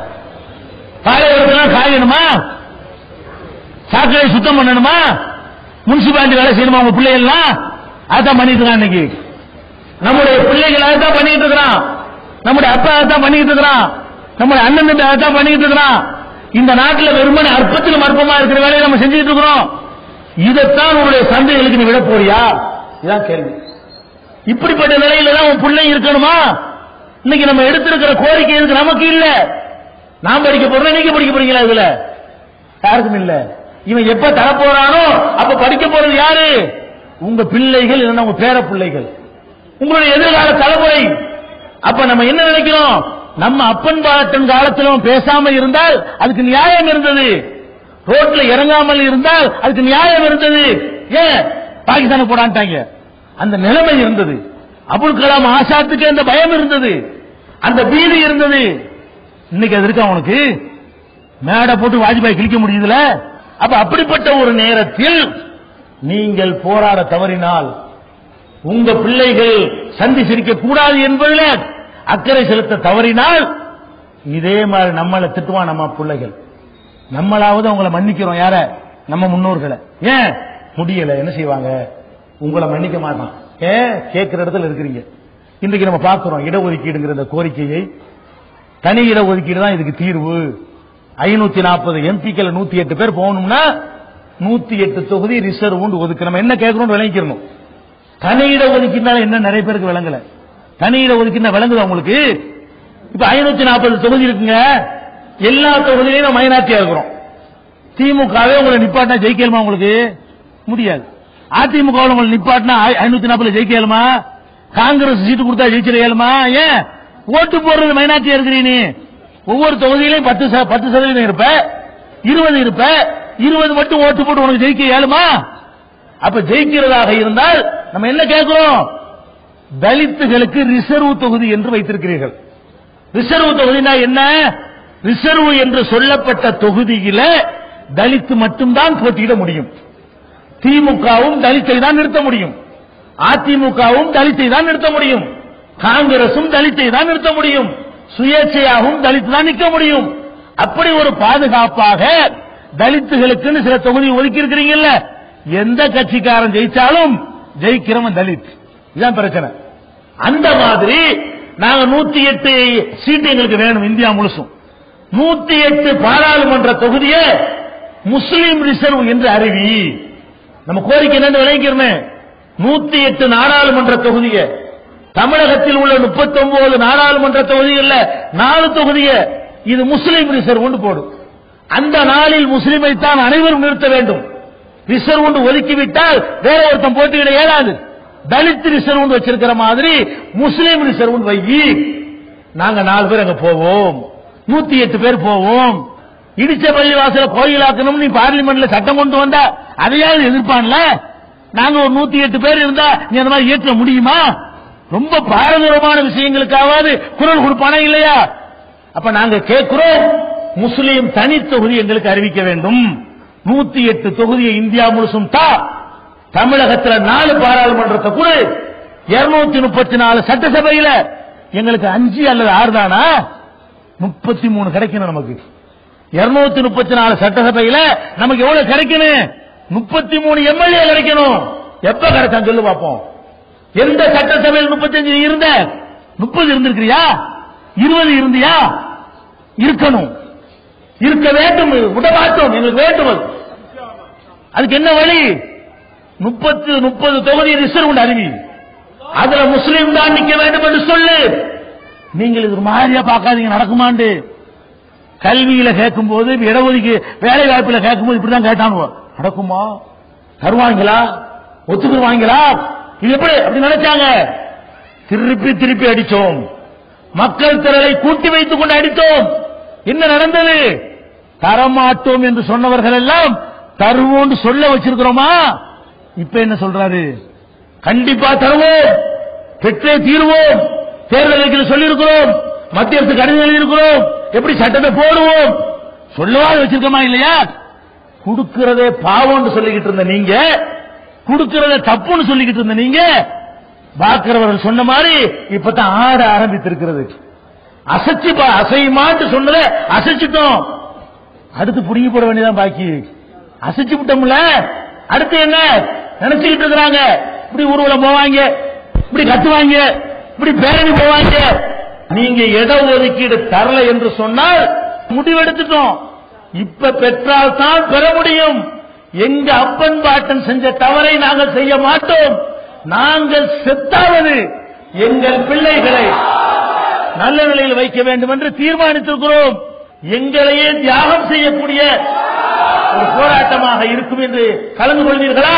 Speaker 1: பாலைவரத்துல காயணுமா சாக்கடை சுத்தம் பண்ணணுமா முனிசிபாலிட்டி வேலை செய்யணுமா உங்க பிள்ளைகள்லாம் அதான் பண்ணிட்டு இருக்கான் இன்னைக்கு நம்முடைய பிள்ளைகள் அதான் பண்ணிட்டு இருக்கிறான் நம்முடைய அப்பா அதான் பண்ணிட்டு இருக்கிறான் நம்முடைய அண்ணன் தம்பி அதான் பண்ணிட்டு இருக்கிறான் இந்த நாட்டில் வெறுமனே அற்பத்திலும் அற்பமா இருக்கிற வேலையை நம்ம செஞ்சுட்டு இருக்கிறோம் இதைத்தான் உங்களுடைய சந்தைகளுக்கு நீ விட போறியா இதான் கேள்வி இப்படிப்பட்ட நிலையில தான் உன் பிள்ளை இருக்கணுமா இன்னைக்கு நம்ம எடுத்திருக்கிற கோரிக்கை இருக்கு நமக்கு இல்ல நான் படிக்க போறேன் நீங்க படிக்க போறீங்களா இதுல யாருக்கும் இல்ல இவன் எப்ப தரப்போறானோ அப்ப படிக்க போறது யாரு உங்க பிள்ளைகள் இல்லைன்னா உங்க பேர பிள்ளைகள் உங்களுடைய எதிர்கால தலைமுறை அப்ப நம்ம என்ன நினைக்கிறோம் நம்ம அப்பன் பாட்டன் காலத்திலும் பேசாம இருந்தால் அதுக்கு நியாயம் இருந்தது ரோட்ல இறங்காமல் இருந்தால் அதுக்கு நியாயம் இருந்தது ஏன் பாகிஸ்தான போடான்ட்டாங்க அந்த நிலைமை இருந்தது அபுல் கலாம் ஆசாத்துக்கு அந்த பயம் இருந்தது அந்த பீதி இருந்தது இன்னைக்கு அது இருக்கா உனக்கு மேடை போட்டு வாஜ்பாய் கிழிக்க முடியுதுல அப்ப அப்படிப்பட்ட ஒரு நேரத்தில் நீங்கள் போராட தவறினால் உங்க பிள்ளைகள் சந்தி சிரிக்க கூடாது என்பதில் அக்கறை செலுத்த தவறினால் இதே மாதிரி நம்மளை திட்டுவான் நம்ம பிள்ளைகள் நம்மளாவது அவங்கள மன்னிக்கிறோம் யார நம்ம முன்னோர்களை ஏன் முடியல என்ன செய்வாங்க உங்களை மன்னிக்க மாட்டான் ஏன் கேட்கிற இடத்துல இருக்கிறீங்க இன்றைக்கு நம்ம பார்க்கிறோம் இடஒதுக்கீடுங்கிற இந்த கோரிக்கையை தனி இடஒதுக்கீடு தான் இதுக்கு தீர்வு ஐநூத்தி நாற்பது எம்பிக்கள் நூத்தி எட்டு பேர் போகணும்னா நூத்தி எட்டு தொகுதி ரிசர்வ் ஒதுக்கு நம்ம என்ன கேட்கிறோம் விளங்கிக்கணும் தனி இட ஒதுக்கீடுனால என்ன நிறைய பேருக்கு விளங்கல தனி இட ஒதுக்கீடு விளங்குது உங்களுக்கு இப்ப ஐநூத்தி நாற்பது தொகுதி இருக்குங்க எல்லா தொகுதியிலும் நம்ம மைனாரிட்டியா இருக்கிறோம் திமுகவே உங்களை நிப்பாட்டினா ஜெயிக்கலுமா உங்களுக்கு முடியாது அதிமுக உங்களை நிப்பாட்டினா ஐநூத்தி நாற்பதுல ஜெயிக்கலுமா காங்கிரஸ் சீட்டு கொடுத்தா ஜெயிச்சிருக்கலுமா ஏன் ஓட்டு போடுறது மைனாரிட்டியா இருக்கிறீ நீ ஒவ்வொரு தொகுதியிலையும் பத்து ச- பத்து சதவீதம் இருப்ப இருபது இருப்ப இருபது மட்டும் ஓட்டு போட்டு உனக்கு ஜெயிக்க இயலுமா அப்ப ஜெயிக்கிறதாக இருந்தால் நம்ம என்ன கேட்கிறோம் தலித்துகளுக்கு ரிசர்வ் தொகுதி என்று வைத்திருக்கிறீர்கள் ரிசர்வ் தொகுதினா என்ன ரிசர்வ் என்று சொல்லப்பட்ட தொகுதியில தலித்து மட்டும்தான் போட்டியிட முடியும் திமுகவும் தலித்தை தான் நிறுத்த முடியும் அதிமுகவும் தலித்தை தான் நிறுத்த முடியும் காங்கிரசும் தலித்தை தான் நிறுத்த முடியும் சுயேட்சையாகவும் தலித்து தான் நிற்க முடியும் அப்படி ஒரு பாதுகாப்பாக தலித்துகளுக்குன்னு சில தொகுதி ஒதுக்கி இருக்கிறீங்கல்ல எந்த கட்சிக்காரன் ஜெயிச்சாலும் ஜெயிக்கிறவன் தலித் இதுதான் பிரச்சனை அந்த மாதிரி நாங்க நூத்தி எட்டு சீட்டு எங்களுக்கு வேணும் இந்தியா முழுசும் நூத்தி எட்டு பாராளுமன்ற தொகுதியை முஸ்லீம் ரிசர்வ் என்று அறிவி நம்ம கோரிக்கை என்னன்னு விளங்கிக்கிறோமே நூத்தி எட்டு நாடாளுமன்ற தொகுதியை தமிழகத்தில் உள்ள 39 நாடாளுமன்ற தொகுதிகள்ல நாலு தொகுதியை இது முஸ்லீம் ரிசர்வ் போடும் அந்த நாளில் முஸ்லீமை தான் அனைவரும் நிறுத்த வேண்டும் ரிசர்வ் ஒன்று ஒதுக்கிவிட்டால் வேற ஒருத்தன் போட்டியிட இயலாது தலித் ரிசர்வ் ஒன்று வச்சிருக்கிற மாதிரி முஸ்லீம் ரிசர்வ் ஒன்று வையி நாங்க நாலு பேர் அங்க போவோம் நூத்தி எட்டு பேர் போவோம் இடிச்ச பள்ளி வாசல கோயிலாக்கணும் நீ பார்லிமெண்ட்ல சட்டம் கொண்டு வந்தா அதையாவது எதிர்ப்பான்ல நாங்க ஒரு நூத்தி எட்டு பேர் இருந்தா நீ அந்த மாதிரி ஏற்ற முடியுமா ரொம்ப பாரதூரமான விஷயங்களுக்காவது குரல் கொடுப்பானா இல்லையா அப்ப நாங்க கேட்கிறோம் முஸ்லீம் தனி தொகுதி எங்களுக்கு அறிவிக்க வேண்டும் நூத்தி எட்டு தொகுதியை இந்தியா முழுசும் தா தமிழகத்துல நாலு பாராளுமன்றத்தை கூட இருநூத்தி முப்பத்தி நாலு சட்டசபையில எங்களுக்கு அஞ்சு அல்லது ஆறு தானா முப்பத்தி மூணு கிடைக்கணும் நமக்கு இருநூத்தி முப்பத்தி நாலு சட்டசபையில நமக்கு எவ்வளவு கிடைக்கணும் முப்பத்தி மூணு எம்எல்ஏ கிடைக்கணும் எப்ப கிடைச்சான் சொல்லு பார்ப்போம் எந்த சட்டசபையில் முப்பத்தஞ்சு இருந்த முப்பது இருந்திருக்கிறியா இருபது இருந்தியா இருக்கணும் இருக்க வேண்டும் விட மாட்டோம் எங்களுக்கு வேண்டும் அது. அதுக்கு என்ன வழி முப்பத்து முப்பது தொகுதி ரிசர்வ் அறிவி அதுல முஸ்லீம் தான் நிக்க வேண்டும் என்று சொல்லு நீங்கள் இது ஒரு மாதிரியா பார்க்காதீங்க நடக்குமாண்டு கல்வியில கேட்கும் போது இடஒதுக்கி வேலை வாய்ப்புல கேட்கும் போது இப்படிதான் கேட்டானுவோ நடக்குமா தருவாங்களா ஒத்துக்குருவாங்களா இது எப்படி அப்படி நினைச்சாங்க திருப்பி திருப்பி அடிச்சோம் மக்கள் திரளை கூட்டி வைத்துக் கொண்டு அடித்தோம் என்ன நடந்தது தரமாட்டோம் என்று சொன்னவர்கள் எல்லாம் தருவோம் சொல்ல வச்சிருக்கிறோமா இப்ப என்ன சொல்றாரு கண்டிப்பா தருவோம் பெற்றே தீர்வோம் தேர்தல் அறிக்கையில் சொல்லியிருக்கிறோம் மத்திய அரசு கடிதம் எழுதியிருக்கிறோம் எப்படி சட்டத்தை போடுவோம் சொல்லவா வச்சிருக்கோமா இல்லையா கொடுக்கிறதே பாவம்னு சொல்லிக்கிட்டு இருந்த நீங்க கொடுக்கிறதே தப்புன்னு சொல்லிக்கிட்டு இருந்த நீங்க பாக்கிறவர்கள் சொன்ன மாதிரி இப்பதான் ஆட ஆரம்பித்திருக்கிறது அசைச்சு பா- அசையுமான்னு சொன்னதை அசைச்சிட்டோம் அடுத்து புடுங்கி போட வேண்டியதான் பாக்கி அசைச்சு விட்டோம்ல அடுத்து என்ன நினைச்சுக்கிட்டு இருக்கிறாங்க இப்படி ஊர்வலம் போவாங்க இப்படி கட்டுவாங்க இப்படி பேரணி போவாங்க நீங்க இட ஒதுக்கீடு தரல என்று சொன்னால் முடிவெடுத்துட்டோம் இப்ப பெற்றால் தான் பெற முடியும் எங்க அப்பன் பாட்டன் செஞ்ச தவறை நாங்கள் செய்ய மாட்டோம் நாங்கள் செத்தாவது எங்கள் பிள்ளைகளை நல்ல நிலையில் வைக்க வேண்டும் என்று தீர்மானித்திருக்கிறோம் எங்களையே தியாகம் செய்யக்கூடிய ஒரு போராட்டமாக இருக்கும் என்று கலந்து கொள்வீர்களா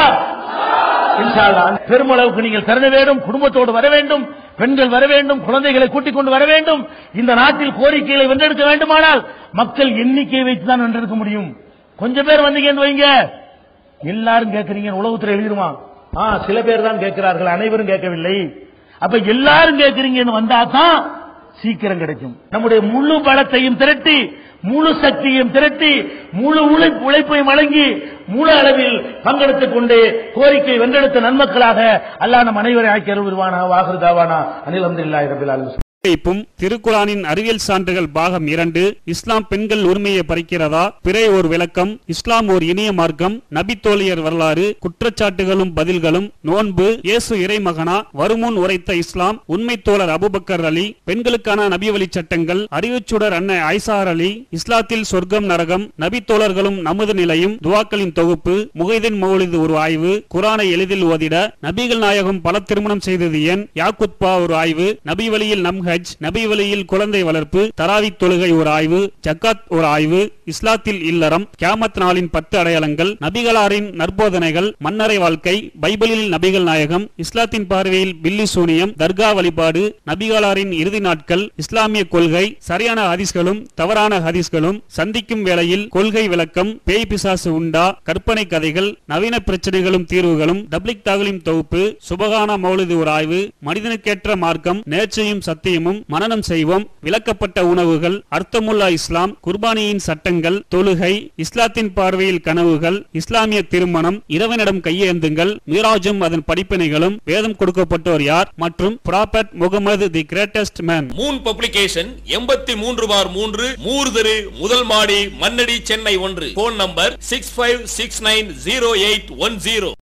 Speaker 1: இன்ஷா அல்லாஹ். பெருமளவுக்கு நீங்கள் திறன வேண்டும் குடும்பத்தோடு வர வேண்டும் பெண்கள் வர வேண்டும் குழந்தைகளை கூட்டிக் கொண்டு வர வேண்டும் இந்த நாட்டில் கோரிக்கைகளை வென்றெடுக்க வேண்டுமானால் மக்கள் எண்ணிக்கையை வைத்து தான் வென்றெடுக்க முடியும் கொஞ்சம் பேர் வந்தீங்கன்னு வைங்க எல்லாரும் கேட்கறீங்க உலகத்துல எழுதிருவான் ஆ சில பேர் தான் கேட்கிறார்கள் அனைவரும் கேட்கவில்லை அப்ப எல்லாரும் கேட்கறீங்கன்னு வந்தா தான் சீக்கிரம் கிடைக்கும் நம்முடைய முழு பலத்தையும் திரட்டி முழு சக்தியையும் திரட்டி முழு உழைப்பு உழைப்பையும் வழங்கி முழு அளவில் பங்கெடுத்துக் கொண்டு கோரிக்கை வென்றெடுத்த நன்மக்களாக அல்லாஹ் நம் அனைவரை ஆக்கி அருள்வானா வாகிருதாவானா அனில் அஹமதுல்லாஹி ரபில் ஆலமீன்
Speaker 2: வைப்பும் திருக்குரானின் அறிவியல் சான்றுகள் பாகம் இரண்டு இஸ்லாம் பெண்கள் உரிமையை பறிக்கிறதா பிறை ஒரு விளக்கம் இஸ்லாம் ஓர் இனிய மார்க்கம் நபித்தோழியர் வரலாறு குற்றச்சாட்டுகளும் பதில்களும் நோன்பு இயேசு இறைமகனா வருமுன் உரைத்த இஸ்லாம் உண்மை தோழர் அபுபக்கர் அலி பெண்களுக்கான நபி வழி சட்டங்கள் அறிவுச்சுடர் அன்னை ஐசார் அலி இஸ்லாத்தில் சொர்க்கம் நரகம் நபித்தோழர்களும் நமது நிலையும் துவாக்களின் தொகுப்பு முகைதின் மௌலிது ஒரு ஆய்வு குரானை எளிதில் ஓதிட நபிகள் நாயகம் பல திருமணம் செய்தது ஏன் யாக்குத்பா ஒரு ஆய்வு நபி வழியில் நம் ஹஜ் நபி வழியில் குழந்தை வளர்ப்பு தராவி தொழுகை ஒரு ஆய்வு ஜக்காத் ஒரு ஆய்வு இஸ்லாத்தில் இல்லறம் கியாமத் நாளின் பத்து அடையாளங்கள் நபிகளாரின் நற்போதனைகள் மன்னரை வாழ்க்கை பைபிளில் நபிகள் நாயகம் இஸ்லாத்தின் பார்வையில் பில்லி சூனியம் தர்கா வழிபாடு நபிகளாரின் இறுதி நாட்கள் இஸ்லாமிய கொள்கை சரியான ஹதீஸ்களும் தவறான ஹதீஸ்களும் சந்திக்கும் வேளையில் கொள்கை விளக்கம் பேய் பிசாசு உண்டா கற்பனை கதைகள் நவீன பிரச்சனைகளும் தீர்வுகளும் டப்ளிக் தாகலின் தொகுப்பு சுபகான மௌலிது ஒரு ஆய்வு மனிதனுக்கேற்ற மார்க்கம் நேர்ச்சையும் சத்தியமும் மனனம் செய்வோம் விளக்கப்பட்ட உணவுகள் அர்த்தமுல்லா இஸ்லாம் குர்பானியின் சட்டங்கள் தொழுகை இஸ்லாத்தின் பார்வையில் கனவுகள் இஸ்லாமிய திருமணம் இறைவனிடம் கையேந்துங்கள் மீராஜும் அதன் படிப்பினைகளும் வேதம் கொடுக்கப்பட்டோர் யார் மற்றும் prophet Muhammad the greatest man
Speaker 3: moon publication எண்பத்தி மூன்று பார் மூன்று மூர்தரு முதல் மாடி மன்னடி சென்னை ஒன்று phone number six five six nine zero eight one zero